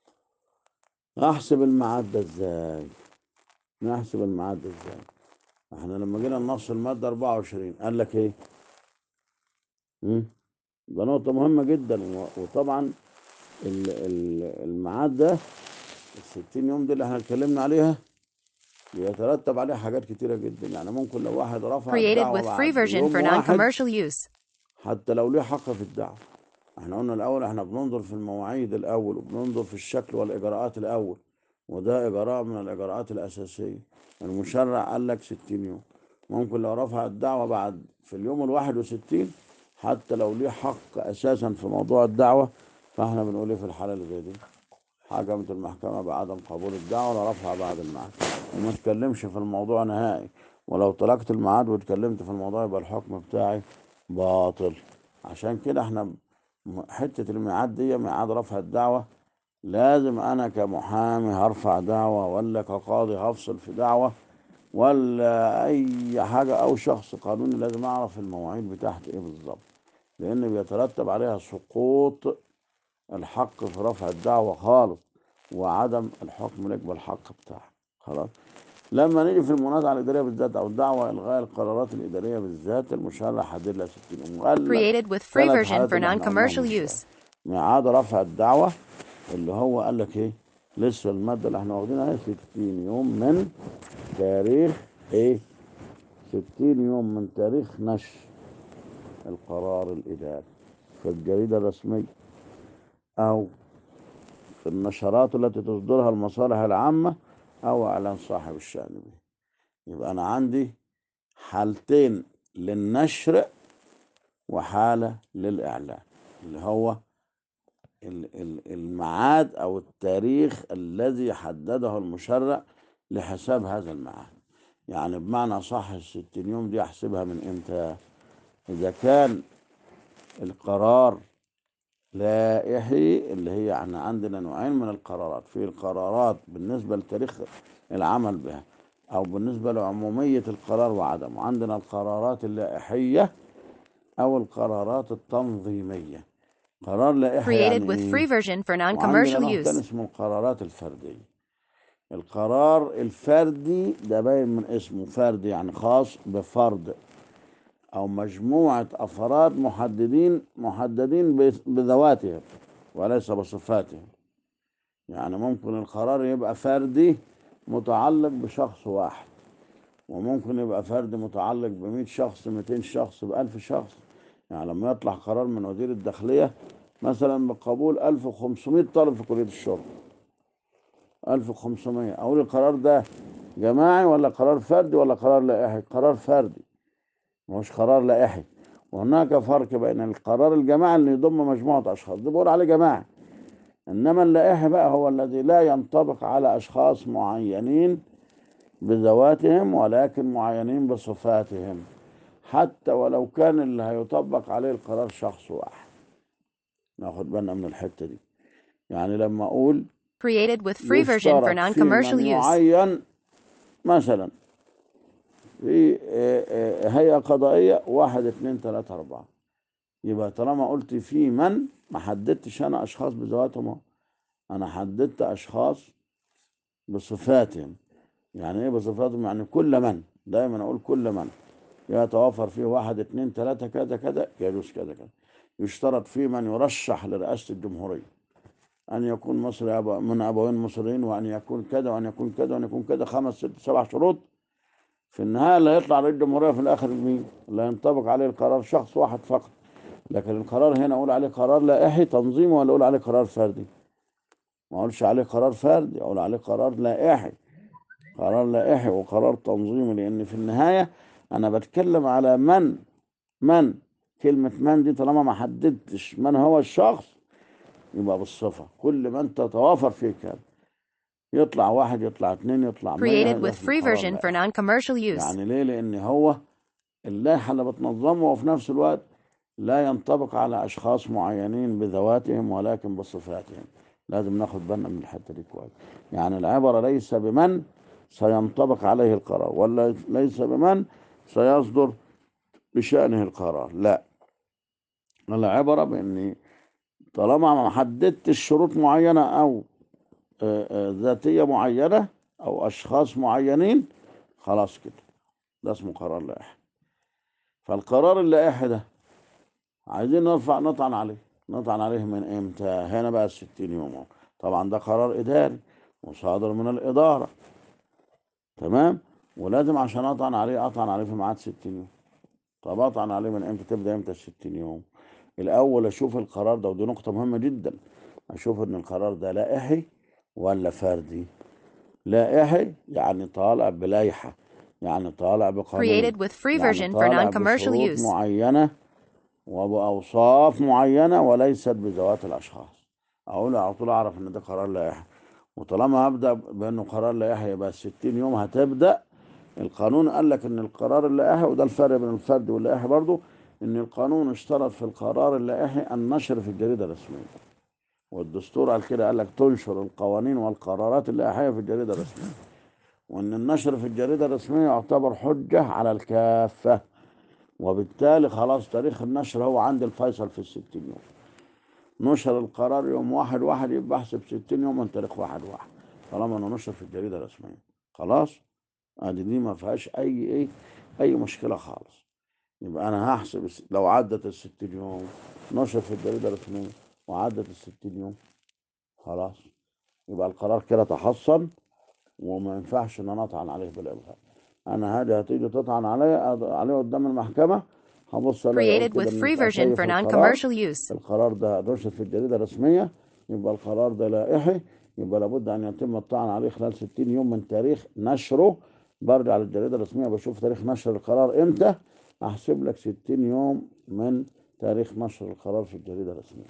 أحسب الميعاد ده إزاي؟ نحسب الميعاد ده إزاي؟ احنا لما جينا نص المادة 24 قال لك إيه؟ مم؟ ده نقطة مهمة جدا و- وطبعا ال- ال- الميعاد ده ال 60 يوم دي اللي احنا اتكلمنا عليها بيترتب عليها حاجات كتيرة جدا يعني ممكن لو واحد رفع Created الدعوة with بعد free version يوم for واحد non-commercial use. حتى لو ليه حق في الدعوة احنا قلنا الأول احنا بننظر في المواعيد الأول وبننظر في الشكل والإجراءات الأول وده إجراء من الإجراءات الأساسية المشرع قال لك 60 يوم ممكن لو رفع الدعوة بعد في اليوم الواحد وستين حتى لو ليه حق أساسا في موضوع الدعوة فاحنا بنقول ايه في الحالة اللي زي دي حكمت المحكمة بعدم قبول الدعوة ولا رفعها بعد الميعاد وما تكلمش في الموضوع نهائي ولو تركت الميعاد واتكلمت في الموضوع يبقى الحكم بتاعي باطل عشان كده احنا م- حتة الميعاد دي ميعاد رفع الدعوة لازم انا كمحامي هرفع دعوة ولا كقاضي هفصل في دعوة ولا اي حاجة او شخص قانوني لازم اعرف المواعيد بتاعتي ايه بالظبط لان بيترتب عليها سقوط الحق في رفع الدعوة خالص وعدم الحكم لك بالحق بتاعك خلاص لما نيجي في المنازعة الإدارية بالذات أو الدعوة إلغاء القرارات الإدارية بالذات المشرع حدد لها 60 يوم وقال لك Created with free ثلاث version حالات for اللي احنا قلناهم non-commercial من شوية. use. ميعاد رفع الدعوة اللي هو قال لك إيه لسه المادة اللي احنا واخدينها اهي 60 يوم من تاريخ إيه 60 يوم من تاريخ نشر القرار الإداري في الجريدة الرسمية أو في النشرات التي تصدرها المصالح العامة أو إعلان صاحب الشأن به يبقى أنا عندي حالتين للنشر وحالة للإعلان اللي هو ال- ال- الميعاد أو التاريخ الذي حدده المشرع لحساب هذا الميعاد يعني بمعنى صح الستين يوم دي أحسبها من إمتى إذا كان القرار لائحي اللي هي احنا عندنا نوعين من القرارات في القرارات بالنسبة لتاريخ العمل بها أو بالنسبة لعمومية القرار وعدمه عندنا القرارات اللائحية أو القرارات التنظيمية قرار لائحي Created يعني with إيه؟ free version for وعندنا non-commercial نوع تاني use. اسمه القرارات الفردية القرار الفردي ده باين من اسمه فردي يعني خاص بفرد أو مجموعة أفراد محددين محددين بذ- بذواتهم وليس بصفاتهم يعني ممكن القرار يبقى فردي متعلق بشخص واحد وممكن يبقى فرد متعلق بمئة شخص 200 شخص بألف شخص يعني لما يطلع قرار من وزير الداخلية مثلا بقبول 1500 طالب في كلية الشرطة 1500 أقول القرار ده جماعي ولا قرار فردي ولا قرار لائحي قرار فردي مش قرار لائحي وهناك فرق بين القرار الجماعي اللي يضم مجموعة أشخاص ده بقول عليه جماعي إنما اللائحي بقى هو الذي لا ينطبق على أشخاص معينين بذواتهم ولكن معينين بصفاتهم حتى ولو كان اللي هيطبق عليه القرار شخص واحد ناخد بالنا من الحتة دي يعني لما أقول Created with free version for يشترط في non-commercial من use. يعين مثلا في آه، آه، هيئة قضائية واحد اتنين تلاتة أربعة يبقى طالما قلت في من ما حددتش انا اشخاص بذواتهم أهو. انا حددت اشخاص بصفاتهم يعني ايه بصفاتهم يعني كل من دايما اقول كل من يتوافر فيه واحد اتنين تلاتة كذا كذا يجوز كذا كذا يشترط فيه من يرشح لرئاسة الجمهورية أن يكون مصري أب- من أبوين مصريين وأن يكون كذا وأن يكون كذا وأن يكون كذا خمس ست سبع شروط في النهاية اللي هيطلع رئيس الجمهورية في الآخر مين؟ لا ينطبق عليه القرار شخص واحد فقط لكن القرار هنا أقول عليه قرار لائحي تنظيمي ولا أقول عليه قرار فردي؟ ما أقولش عليه قرار فردي أقول عليه قرار لائحي قرار لائحي وقرار تنظيمي لأن في النهاية أنا بتكلم على من من كلمة من دي طالما ما حددتش من هو الشخص يبقى بالصفة كل من تتوافر فيه كان يطلع واحد يطلع اتنين يطلع مية Created هذا with اسمه free قرار version for لائحي. non-commercial use. يعني ليه لأن هو اللائحة اللي بتنظمه وفي نفس الوقت لا ينطبق على أشخاص معينين بذواتهم ولكن بصفاتهم لازم ناخد بالنا من الحتة دي كويس يعني العبرة ليس بمن سينطبق عليه القرار ولا ليس بمن سيصدر بشأنه القرار لا العبرة بأني طالما ما حددتش شروط معينة أو آه، آه، ذاتية معينة أو أشخاص معينين خلاص كده ده اسمه قرار لائحي فالقرار اللائحي ده عايزين نرفع نطعن عليه نطعن عليه من امتى هنا بقى الستين يوم اهو. طبعا ده قرار إداري وصادر من الإدارة تمام ولازم عشان أطعن عليه أطعن عليه في ميعاد ستين يوم طب أطعن عليه من امتى تبدأ امتى الستين يوم الأول أشوف القرار ده ودي نقطة مهمة جدا أشوف إن القرار ده لائحي ولا فردي لائحي يعني طالع بلايحة يعني طالع بقانون Created with free يعني version for طالع non-commercial بشروط use. معينة وبأوصاف معينة وليست بذوات الأشخاص أقول على طول أعرف إن ده قرار لائحي وطالما هبدأ بأنه قرار لائحي يبقى 60 يوم هتبدأ القانون قال لك إن القرار اللائحي وده الفرق بين الفرد واللائحي برضو إن القانون اشترط في القرار اللائحي النشر في الجريدة الرسمية والدستور قال كده قال لك تنشر القوانين والقرارات اللائحية في الجريدة الرسمية وإن النشر في الجريدة الرسمية يعتبر حجة على الكافة وبالتالي خلاص تاريخ النشر هو عند الفيصل في الستين يوم نشر القرار يوم واحد واحد يبقى احسب ستين يوم من تاريخ واحد واحد طالما انه نشر في الجريدة الرسمية خلاص ادي دي ما فيهاش اي ايه اي مشكلة خالص يبقى انا هحسب الس- لو عدت الستين يوم نشر في الجريدة الرسمية وعدت الستين يوم خلاص يبقى القرار كده تحصن وما ينفعش ان انا اطعن عليه بالالغاء انا هاجي هتيجي تطعن عليه أض- عليه قدام المحكمه هبص الاقي يقول Created كده with ان free version أشيف for القرار non-commercial use. القرار ده نشر في الجريده الرسميه يبقى القرار ده لائحي يبقى لابد ان يتم الطعن عليه خلال 60 يوم من تاريخ نشره برجع للجريده الرسميه بشوف تاريخ نشر القرار امتى احسب لك 60 يوم من تاريخ نشر القرار في الجريده الرسميه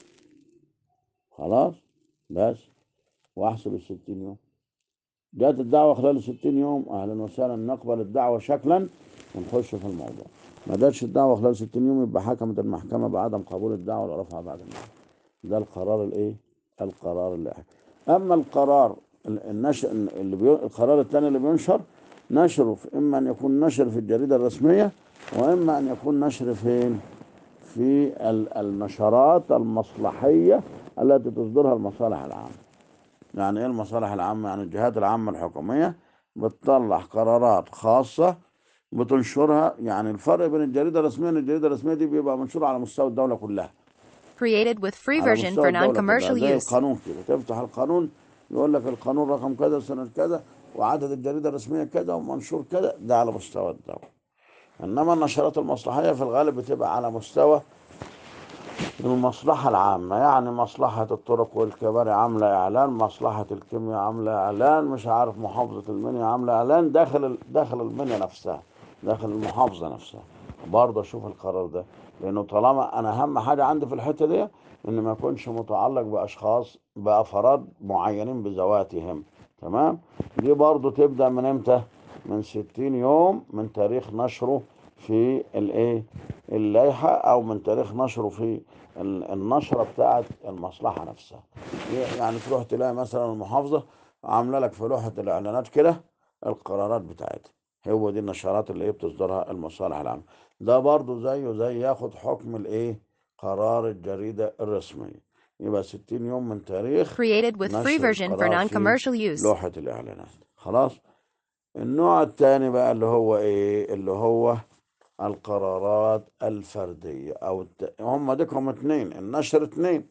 خلاص بس واحسب ال 60 يوم جات الدعوة خلال 60 يوم أهلا وسهلا نقبل الدعوة شكلا ونخش في الموضوع ما جاتش الدعوة خلال 60 يوم يبقى حكمت المحكمة بعدم قبول الدعوة ورفعها بعد النهاية ده القرار الايه القرار اللاحق أما القرار ال- النشر اللي بي... القرار الثاني اللي بينشر نشره في إما أن يكون نشر في الجريدة الرسمية وإما أن يكون نشر فين في ال- النشرات المصلحية التي تصدرها المصالح العامة يعني ايه المصالح العامة يعني الجهات العامة الحكومية بتطلع قرارات خاصة بتنشرها يعني الفرق بين الجريدة الرسمية ان الجريدة الرسمية دي بيبقى منشورة على مستوى الدولة كلها Created with free على version مستوى for الدولة كلها non-commercial زي use. القانون كده تفتح القانون يقول لك القانون رقم كذا سنة كذا وعدد الجريدة الرسمية كذا ومنشور كذا ده على مستوى الدولة انما النشرات المصلحية في الغالب بتبقى على مستوى المصلحة العامة يعني مصلحة الطرق والكباري عاملة إعلان مصلحة الكيمياء عاملة إعلان مش عارف محافظة المنيا عاملة إعلان داخل ال- داخل المنيا نفسها داخل المحافظة نفسها برضه أشوف القرار ده لأنه طالما أنا أهم حاجة عندي في الحتة دي إن ما يكونش متعلق بأشخاص بأفراد معينين بذواتهم تمام دي برضه تبدأ من إمتى؟ من 60 يوم من تاريخ نشره في الايه اللائحة او من تاريخ نشره في ال- النشرة بتاعت المصلحة نفسها يعني تروح تلاقي مثلا المحافظة عاملة لك في لوحة الاعلانات كده القرارات بتاعتها هو دي النشرات اللي هي بتصدرها المصالح العامة ده برضو زيه زي ياخد حكم الايه قرار الجريدة الرسمية يبقى 60 يوم من تاريخ Created with free نشر version for القرار في non-commercial use. لوحة الإعلانات خلاص النوع الثاني بقى اللي هو ايه اللي هو القرارات الفردية او الت... هم ديكهم اتنين النشر اتنين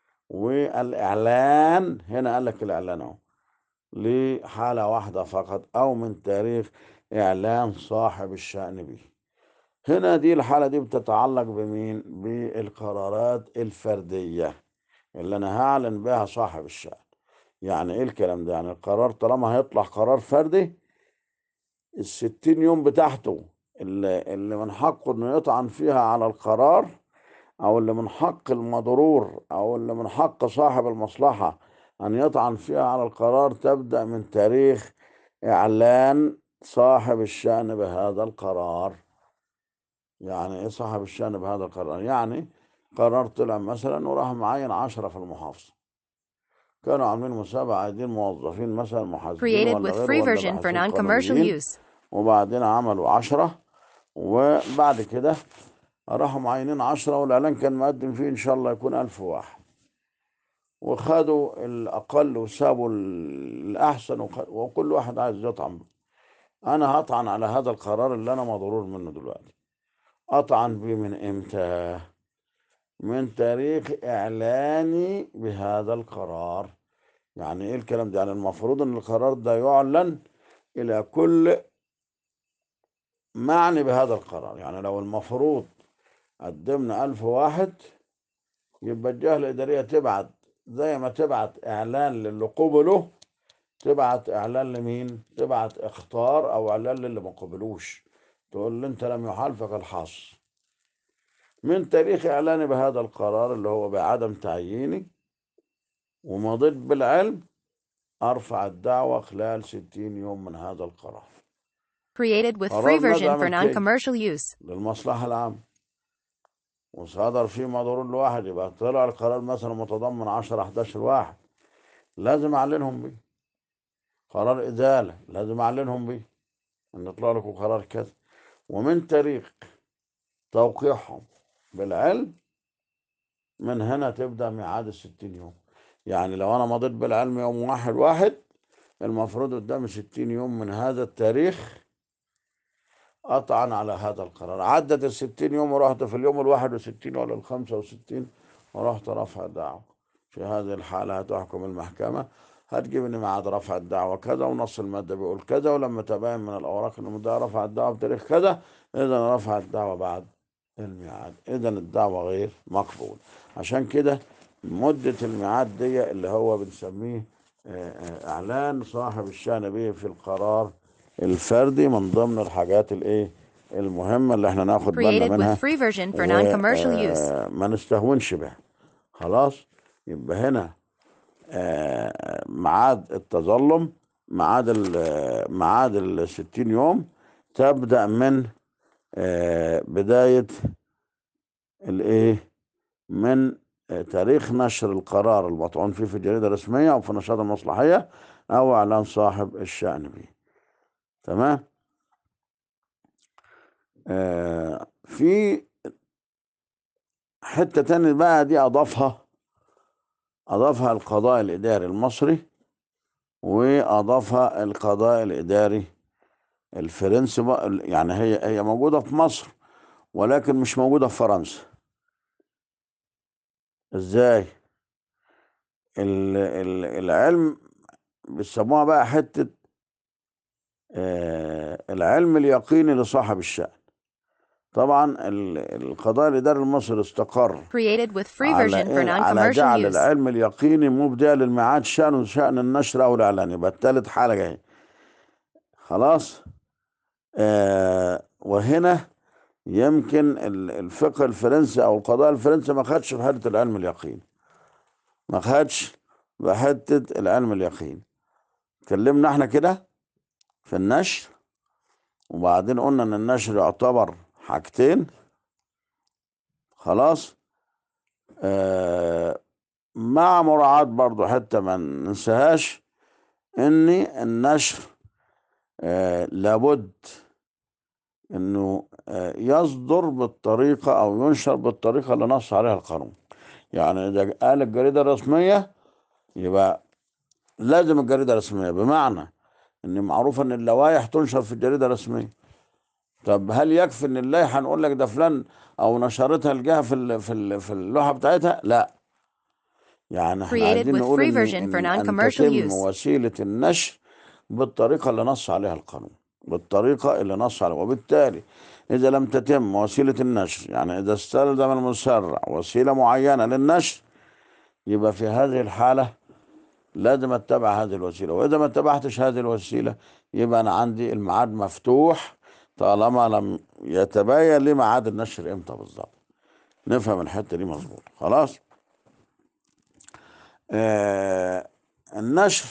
والاعلان هنا قال لك الاعلان اهو لحالة واحدة فقط او من تاريخ اعلان صاحب الشأن به هنا دي الحالة دي بتتعلق بمين بالقرارات الفردية اللي انا هعلن بها صاحب الشأن يعني ايه الكلام ده يعني القرار طالما هيطلع قرار فردي الستين يوم بتاعته اللي, اللي من حقه انه يطعن فيها على القرار او اللي من حق المضرور او اللي من حق صاحب المصلحة ان يطعن فيها على القرار تبدأ من تاريخ اعلان صاحب الشأن بهذا القرار يعني ايه صاحب الشأن بهذا القرار يعني قرار طلع مثلا وراح معين عشرة في المحافظة كانوا عاملين مسابقة عايزين موظفين مثلا محاسبين Created ولا with غيره free ولا version for باحثين non-commercial قانونيين use. وبعدين عملوا عشرة وبعد كده راحوا معينين عشرة والإعلان كان مقدم فيه إن شاء الله يكون ألف واحد وخدوا الأقل وسابوا الأحسن وخ- وكل واحد عايز يطعن أنا هطعن على هذا القرار اللي أنا مضرور منه دلوقتي أطعن بيه من إمتى؟ من تاريخ إعلاني بهذا القرار يعني إيه الكلام ده؟ يعني المفروض إن القرار ده يعلن إلى كل معني بهذا القرار يعني لو المفروض قدمنا ألف واحد يبقى الجهة الإدارية تبعت زي ما تبعت إعلان للي قبله تبعت إعلان لمين؟ تبعت اختار أو إعلان للي ما قبلوش تقول له أنت لم يحالفك الحظ من تاريخ إعلاني بهذا القرار اللي هو بعدم تعييني ومضيت بالعلم أرفع الدعوة خلال 60 يوم من هذا القرار Created with قرار free ماذا version for عملت إيه؟ non-commercial use. للمصلحة العامة وصدر فيه مضرور لواحد يبقى طلع القرار مثلا متضمن 10 11 واحد لازم أعلنهم بيه قرار إزالة لازم أعلنهم بيه إن يطلع لكم قرار كذا ومن تاريخ توقيعهم بالعلم من هنا تبدأ ميعاد الستين يوم يعني لو أنا مضيت بالعلم يوم واحد واحد المفروض قدامي ستين يوم من هذا التاريخ أطعن على هذا القرار عدت الستين يوم ورحت في اليوم الواحد وستين ولا الخمسة وستين ورحت رفع دعوة في هذه الحالة هتحكم المحكمة هتجيب لي ميعاد رفع الدعوة كذا ونص المادة بيقول كذا ولما تبين من الأوراق إن المدعي رفع الدعوة بتاريخ كذا إذا رفع الدعوة بعد الميعاد إذا الدعوة غير مقبول عشان كده مدة الميعاد دي اللي هو بنسميه آه، آه، إعلان صاحب الشأن به في القرار الفردي من ضمن الحاجات الإيه المهمة اللي احنا ناخد بالنا Created منها with free version for non-commercial use. وما نستهونش بها خلاص يبقى هنا آه، ميعاد التظلم ميعاد ال- ميعاد ال 60 يوم تبدأ من آه، بداية الايه من آه، تاريخ نشر القرار المطعون فيه في الجريدة الرسمية أو في النشاط المصلحية أو إعلان صاحب الشأن به تمام آه، في حتة تانية بقى دي أضافها أضافها القضاء الإداري المصري وأضافها القضاء الإداري الفرنسي بقى يعني هي هي موجودة في مصر ولكن مش موجودة في فرنسا إزاي؟ ال- ال- العلم بيسموها بقى حتة آه، العلم اليقيني لصاحب الشأن طبعا ال- القضاء الإداري المصري استقر Created with free على version for إيه؟ على non-commercial جعل use. العلم اليقيني مبدأ للميعاد شأنه شأن النشر أو الإعلان يبقى التالت حالة جاية خلاص آه وهنا يمكن ال- الفقه الفرنسي أو القضاء الفرنسي ما خدش في حتة العلم اليقيني ما خدش بحتة العلم اليقيني اتكلمنا احنا كده في النشر وبعدين قلنا ان النشر يعتبر حاجتين خلاص آه مع مراعاة برضو حتى ما ننساهاش ان النشر آه لابد انه آه يصدر بالطريقة او ينشر بالطريقة اللي نص عليها القانون يعني اذا قال الجريدة الرسمية يبقى لازم الجريدة الرسمية بمعنى ان معروف ان اللوائح تنشر في الجريدة الرسمية طب هل يكفي ان اللائحة نقول لك ده فلان او نشرتها الجهة في ال في ال في اللوحة بتاعتها لا يعني احنا Created عايزين with نقول free ان, version for إن ان non-commercial تتم use. وسيلة النشر بالطريقة اللي نص عليها القانون بالطريقة اللي نص عليها وبالتالي إذا لم تتم وسيلة النشر يعني إذا استلزم المسرع وسيلة معينة للنشر يبقى في هذه الحالة لازم اتبع هذه الوسيلة وإذا ما اتبعتش هذه الوسيلة يبقى أنا عندي الميعاد مفتوح طالما لم يتبين لي ميعاد النشر إمتى بالظبط نفهم الحتة دي مظبوط خلاص آه النشر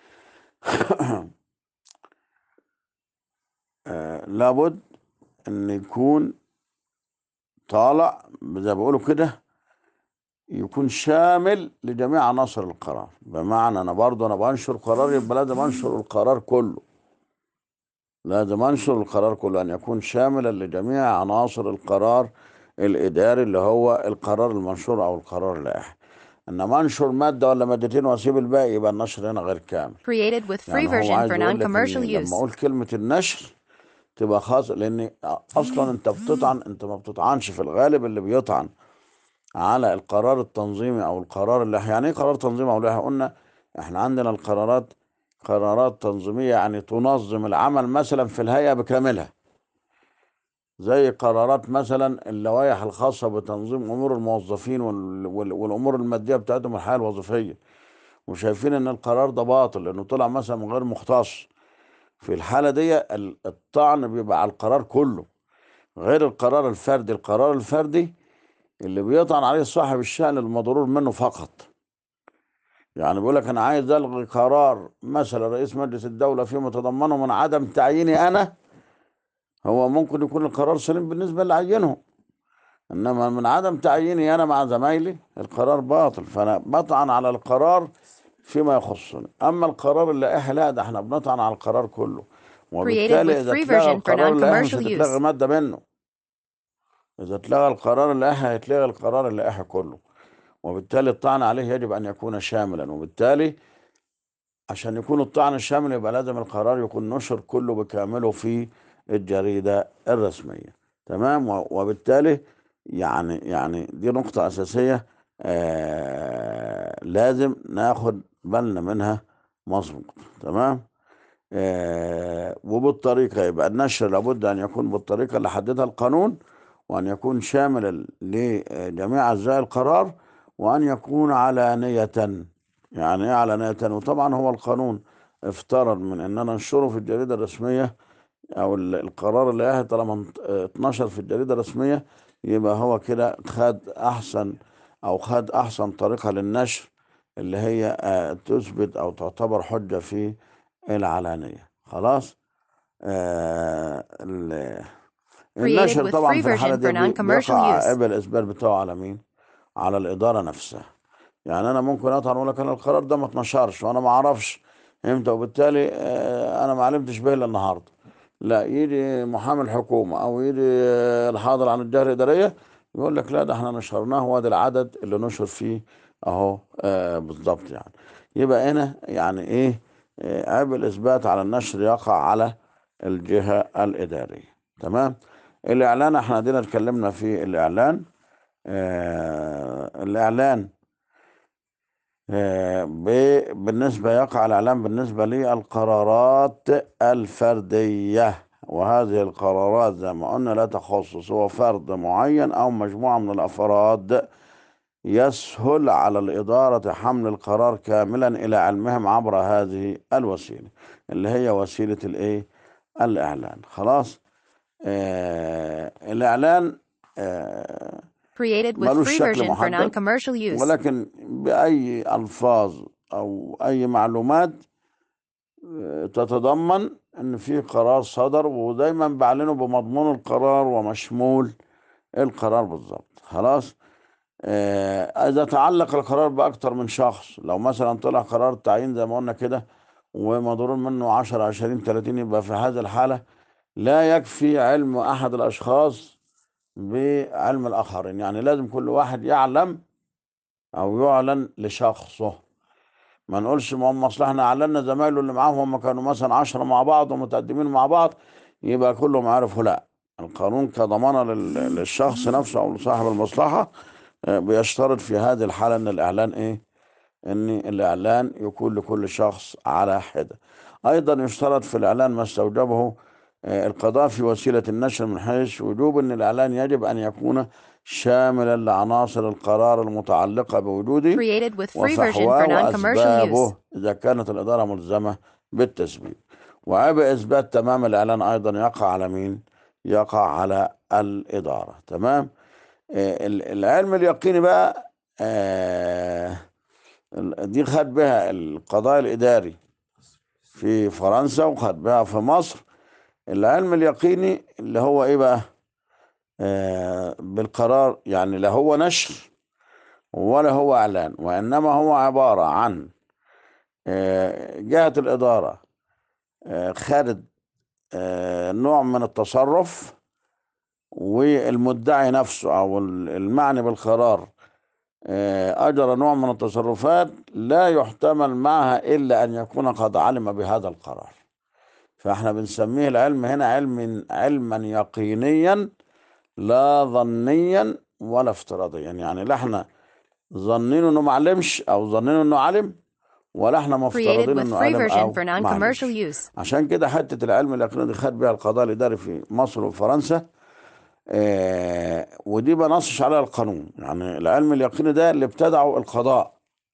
آه لابد ان يكون طالع زي ما بيقولوا كده يكون شامل لجميع عناصر القرار بمعنى انا برضه انا بنشر قرار يبقى لازم انشر القرار كله لازم انشر القرار كله ان يكون شاملا لجميع عناصر القرار الاداري اللي هو القرار المنشور او القرار اللائحي انما انشر ماده ولا مادتين واسيب الباقي يبقى النشر هنا غير كامل Created with free يعني هو version عايز for يقول لك إن non-commercial لما use. اقول كلمه النشر تبقى خاص لان اصلا انت بتطعن انت ما بتطعنش في الغالب اللي بيطعن على القرار التنظيمي او القرار اللي يعني ايه قرار تنظيمي او اللائحي قلنا احنا عندنا القرارات قرارات تنظيميه يعني تنظم العمل مثلا في الهيئه بكاملها زي قرارات مثلا اللوائح الخاصه بتنظيم امور الموظفين وال- وال- والامور الماديه بتاعتهم الحياه الوظيفيه وشايفين ان القرار ده باطل لانه طلع مثلا من غير مختص في الحاله دي ال- الطعن بيبقى على القرار كله غير القرار الفردي القرار الفردي اللي بيطعن عليه صاحب الشأن المضرور منه فقط يعني بيقول لك انا عايز الغي قرار مثلا رئيس مجلس الدوله فيما تضمنه من عدم تعييني انا هو ممكن يكون القرار سليم بالنسبه اللي عينه انما من عدم تعييني انا مع زمايلي القرار باطل فانا بطعن على القرار فيما يخصني اما القرار اللائحي لا ده احنا بنطعن على القرار كله وبالتالي with اذا free اتلغى version for القرار اللائحي مش non-commercial هتتلغى use. ماده منه اذا اتلغى القرار اللائحي هيتلغى القرار اللائحي كله وبالتالي الطعن عليه يجب ان يكون شاملا وبالتالي عشان يكون الطعن شامل يبقى لازم القرار يكون نشر كله بكامله في الجريدة الرسمية تمام و- وبالتالي يعني يعني دي نقطة أساسية آه لازم ناخد بالنا منها مظبوط تمام آه وبالطريقة يبقى النشر لابد أن يكون بالطريقة اللي حددها القانون وأن يكون شاملا لجميع أجزاء القرار وأن يكون علانية يعني إيه علانية وطبعا هو القانون افترض من أننا ننشره في الجريدة الرسمية أو ال- القرار اللائحي طالما انت- اه، اتنشر في الجريدة الرسمية يبقى هو كده خد أحسن أو خد أحسن طريقة للنشر اللي هي آه، تثبت أو تعتبر حجة في العلانية خلاص آه ال- Created النشر with طبعا free في الحالة version دي for بي- non-commercial بيقع use. عبء الإثبات بتاعه على مين؟ على الإدارة نفسها يعني أنا ممكن أطعن أقول لك أنا القرار ده ما اتنشرش وأنا ما أعرفش إمتى وبالتالي آه، أنا ما علمتش به إلا النهاردة لا يجي محامي الحكومة أو يجي آه، الحاضر عن الجهة الإدارية يقول لك لا ده احنا نشرناه وادي العدد اللي نشر فيه أهو آه بالظبط يعني يبقى هنا يعني إيه آه، عبء الإثبات على النشر يقع على الجهة الإدارية تمام الإعلان احنا دينا اتكلمنا في الإعلان آه الإعلان آه ب- بالنسبة يقع الإعلان بالنسبة للقرارات الفردية وهذه القرارات زي ما قلنا لا تخص سوى فرد معين أو مجموعة من الأفراد يسهل على الإدارة حمل القرار كاملا إلى علمهم عبر هذه الوسيلة اللي هي وسيلة الإيه؟ الإعلان خلاص آه الإعلان آه Created with ملوش free شكل version for محدد non-commercial use. ولكن بأي ألفاظ أو أي معلومات آه، تتضمن أن في قرار صدر ودايما بعلنه بمضمون القرار ومشمول القرار بالظبط خلاص آه، إذا تعلق القرار بأكتر من شخص لو مثلا طلع قرار تعيين زي ما قلنا كده ومضرور منه 10 20 30 يبقى في هذه الحالة لا يكفي علم أحد الأشخاص بعلم الآخرين يعني لازم كل واحد يعلم أو يعلن لشخصه ما نقولش ما هم اصل احنا اعلنا زمايله اللي معاهم هم كانوا مثلا 10 مع بعض ومتقدمين مع بعض يبقى كلهم عرفوا لا القانون كضمانه لل- للشخص نفسه او لصاحب المصلحه آه، بيشترط في هذه الحاله ان الاعلان ايه؟ ان الاعلان يكون لكل شخص على حده. ايضا يشترط في الاعلان ما استوجبه آه، القضاء في وسيله النشر من حيث وجوب ان الاعلان يجب ان يكون شاملا لعناصر القرار المتعلقه بوجوده Created with free version وفحواه for non-commercial use. وأسبابه إذا كانت الإدارة ملزمة بالتثبيت وعبء إثبات تمام الإعلان أيضا يقع على مين؟ يقع على الإدارة تمام؟ آه، ال- العلم اليقيني بقى آه، ال- دي خد بها القضاء الإداري في فرنسا وخد بها في مصر العلم اليقيني اللي هو إيه بقى؟ آه، بالقرار يعني لا هو نشر ولا هو إعلان وإنما هو عبارة عن آه، جهة الإدارة آه، خدت آه، نوع من التصرف والمدعي نفسه أو ال- المعني بالقرار آه، أجرى نوع من التصرفات لا يحتمل معها إلا أن يكون قد علم بهذا القرار فإحنا بنسميه العلم هنا علم علما يقينيا لا ظنيا ولا افتراضيا يعني لا احنا ظنين انه ما علمش او ظنين انه علم ولا احنا Created مفترضين with انه free علم version او for ما non-commercial علمش use. عشان كده حته العلم اليقيني دي خد بيها القضاء الاداري في مصر وفرنسا آه ودي بنصش عليها القانون يعني العلم اليقيني ده اللي ابتدعه القضاء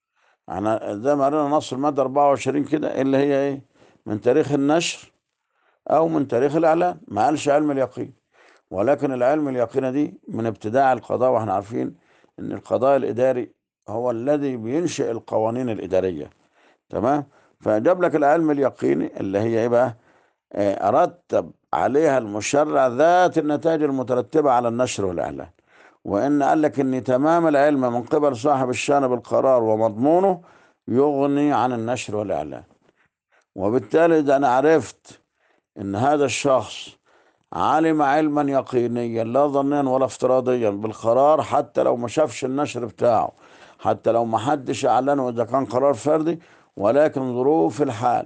احنا زي ما قرينا نص الماده 24 كده اللي هي ايه من تاريخ النشر او من تاريخ الاعلان ما قالش علم اليقين ولكن العلم اليقين دي من ابتداع القضاء واحنا عارفين ان القضاء الاداري هو الذي بينشئ القوانين الاداريه تمام فجاب لك العلم اليقيني اللي هي ايه بقى آه، رتب عليها المشرع ذات النتائج المترتبه على النشر والاعلان وان قال لك ان تمام العلم من قبل صاحب الشان بالقرار ومضمونه يغني عن النشر والاعلان وبالتالي اذا انا عرفت ان هذا الشخص علم علما يقينيا لا ظنيا ولا افتراضيا بالقرار حتى لو ما شافش النشر بتاعه حتى لو ما حدش اعلنه اذا كان قرار فردي ولكن ظروف الحال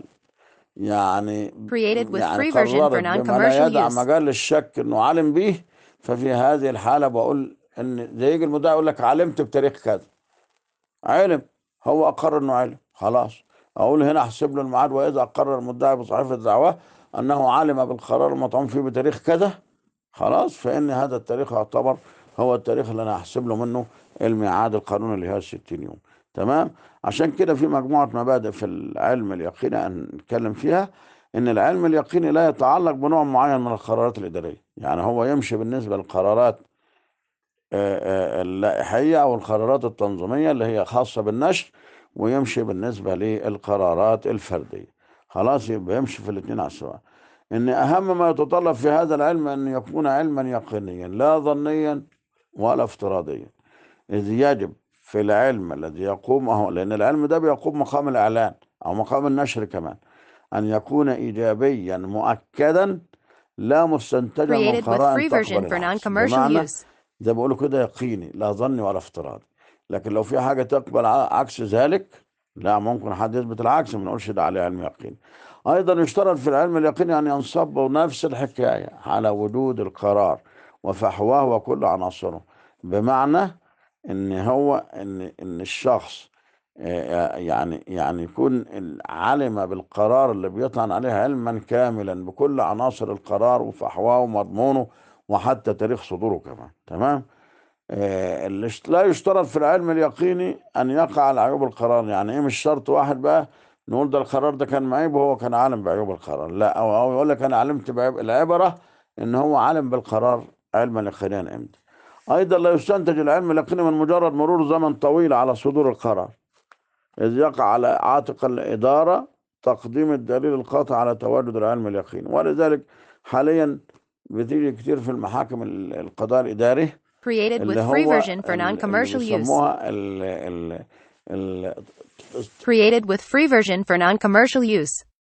يعني Created with يعني free version for قررت بما لا non-commercial يدع use. مجال للشك انه علم به ففي هذه الحاله بقول ان زي يجي المدعي يقول لك علمت بتاريخ كذا علم هو اقر انه علم خلاص اقول هنا احسب له الميعاد واذا اقر المدعي بصحيفه دعواه انه علم بالقرار المطعون فيه بتاريخ كذا خلاص فان هذا التاريخ يعتبر هو التاريخ اللي انا هحسب له منه الميعاد القانوني اللي هي 60 يوم تمام عشان كده في مجموعه مبادئ في العلم اليقيني ان نتكلم فيها ان العلم اليقيني لا يتعلق بنوع معين من القرارات الاداريه يعني هو يمشي بالنسبه للقرارات آه، آه، اللائحيه او القرارات التنظيميه اللي هي خاصه بالنشر ويمشي بالنسبه للقرارات الفرديه خلاص يبقى يمشي في الاثنين على السواء ان اهم ما يتطلب في هذا العلم ان يكون علما يقينيا لا ظنيا ولا افتراضيا اذ يجب في العلم الذي يقوم أهو لان العلم ده بيقوم مقام الاعلان او مقام النشر كمان ان يكون ايجابيا مؤكدا لا مستنتجا من Created with قرائن free version تقبل for العكس non-commercial بمعنى use. زي ما بيقولوا كده يقيني لا ظني ولا افتراضي لكن لو في حاجه تقبل ع- عكس ذلك لا ممكن حد يثبت العكس ما نقولش ده عليه علم يقيني ايضا يشترط في العلم اليقيني ان ينصب نفس الحكايه على وجود القرار وفحواه وكل عناصره بمعنى ان هو ان ان الشخص آه، يعني يعني يكون ال- علم بالقرار اللي بيطعن عليه علما كاملا بكل عناصر القرار وفحواه ومضمونه وحتى تاريخ صدوره كمان تمام آه، اللي اشت- لا يشترط في العلم اليقيني ان يقع على عيوب القرار يعني ايه مش شرط واحد بقى نقول ده القرار ده كان معيب وهو كان عالم بعيوب القرار لا او أو يقول لك انا علمت بعيب العبره ان هو عالم بالقرار علما يقينيا امتى ايضا لا يستنتج العلم اليقيني من مجرد مرور زمن طويل على صدور القرار إذ يقع على عاتق الإدارة تقديم الدليل القاطع على تواجد العلم اليقيني ولذلك حاليا بتيجي كتير في المحاكم ال- القضاء الإداري Created with اللي free هو version for ال- اللي non-commercial use. بيسموها ال ال ال Created with free version for non-commercial use.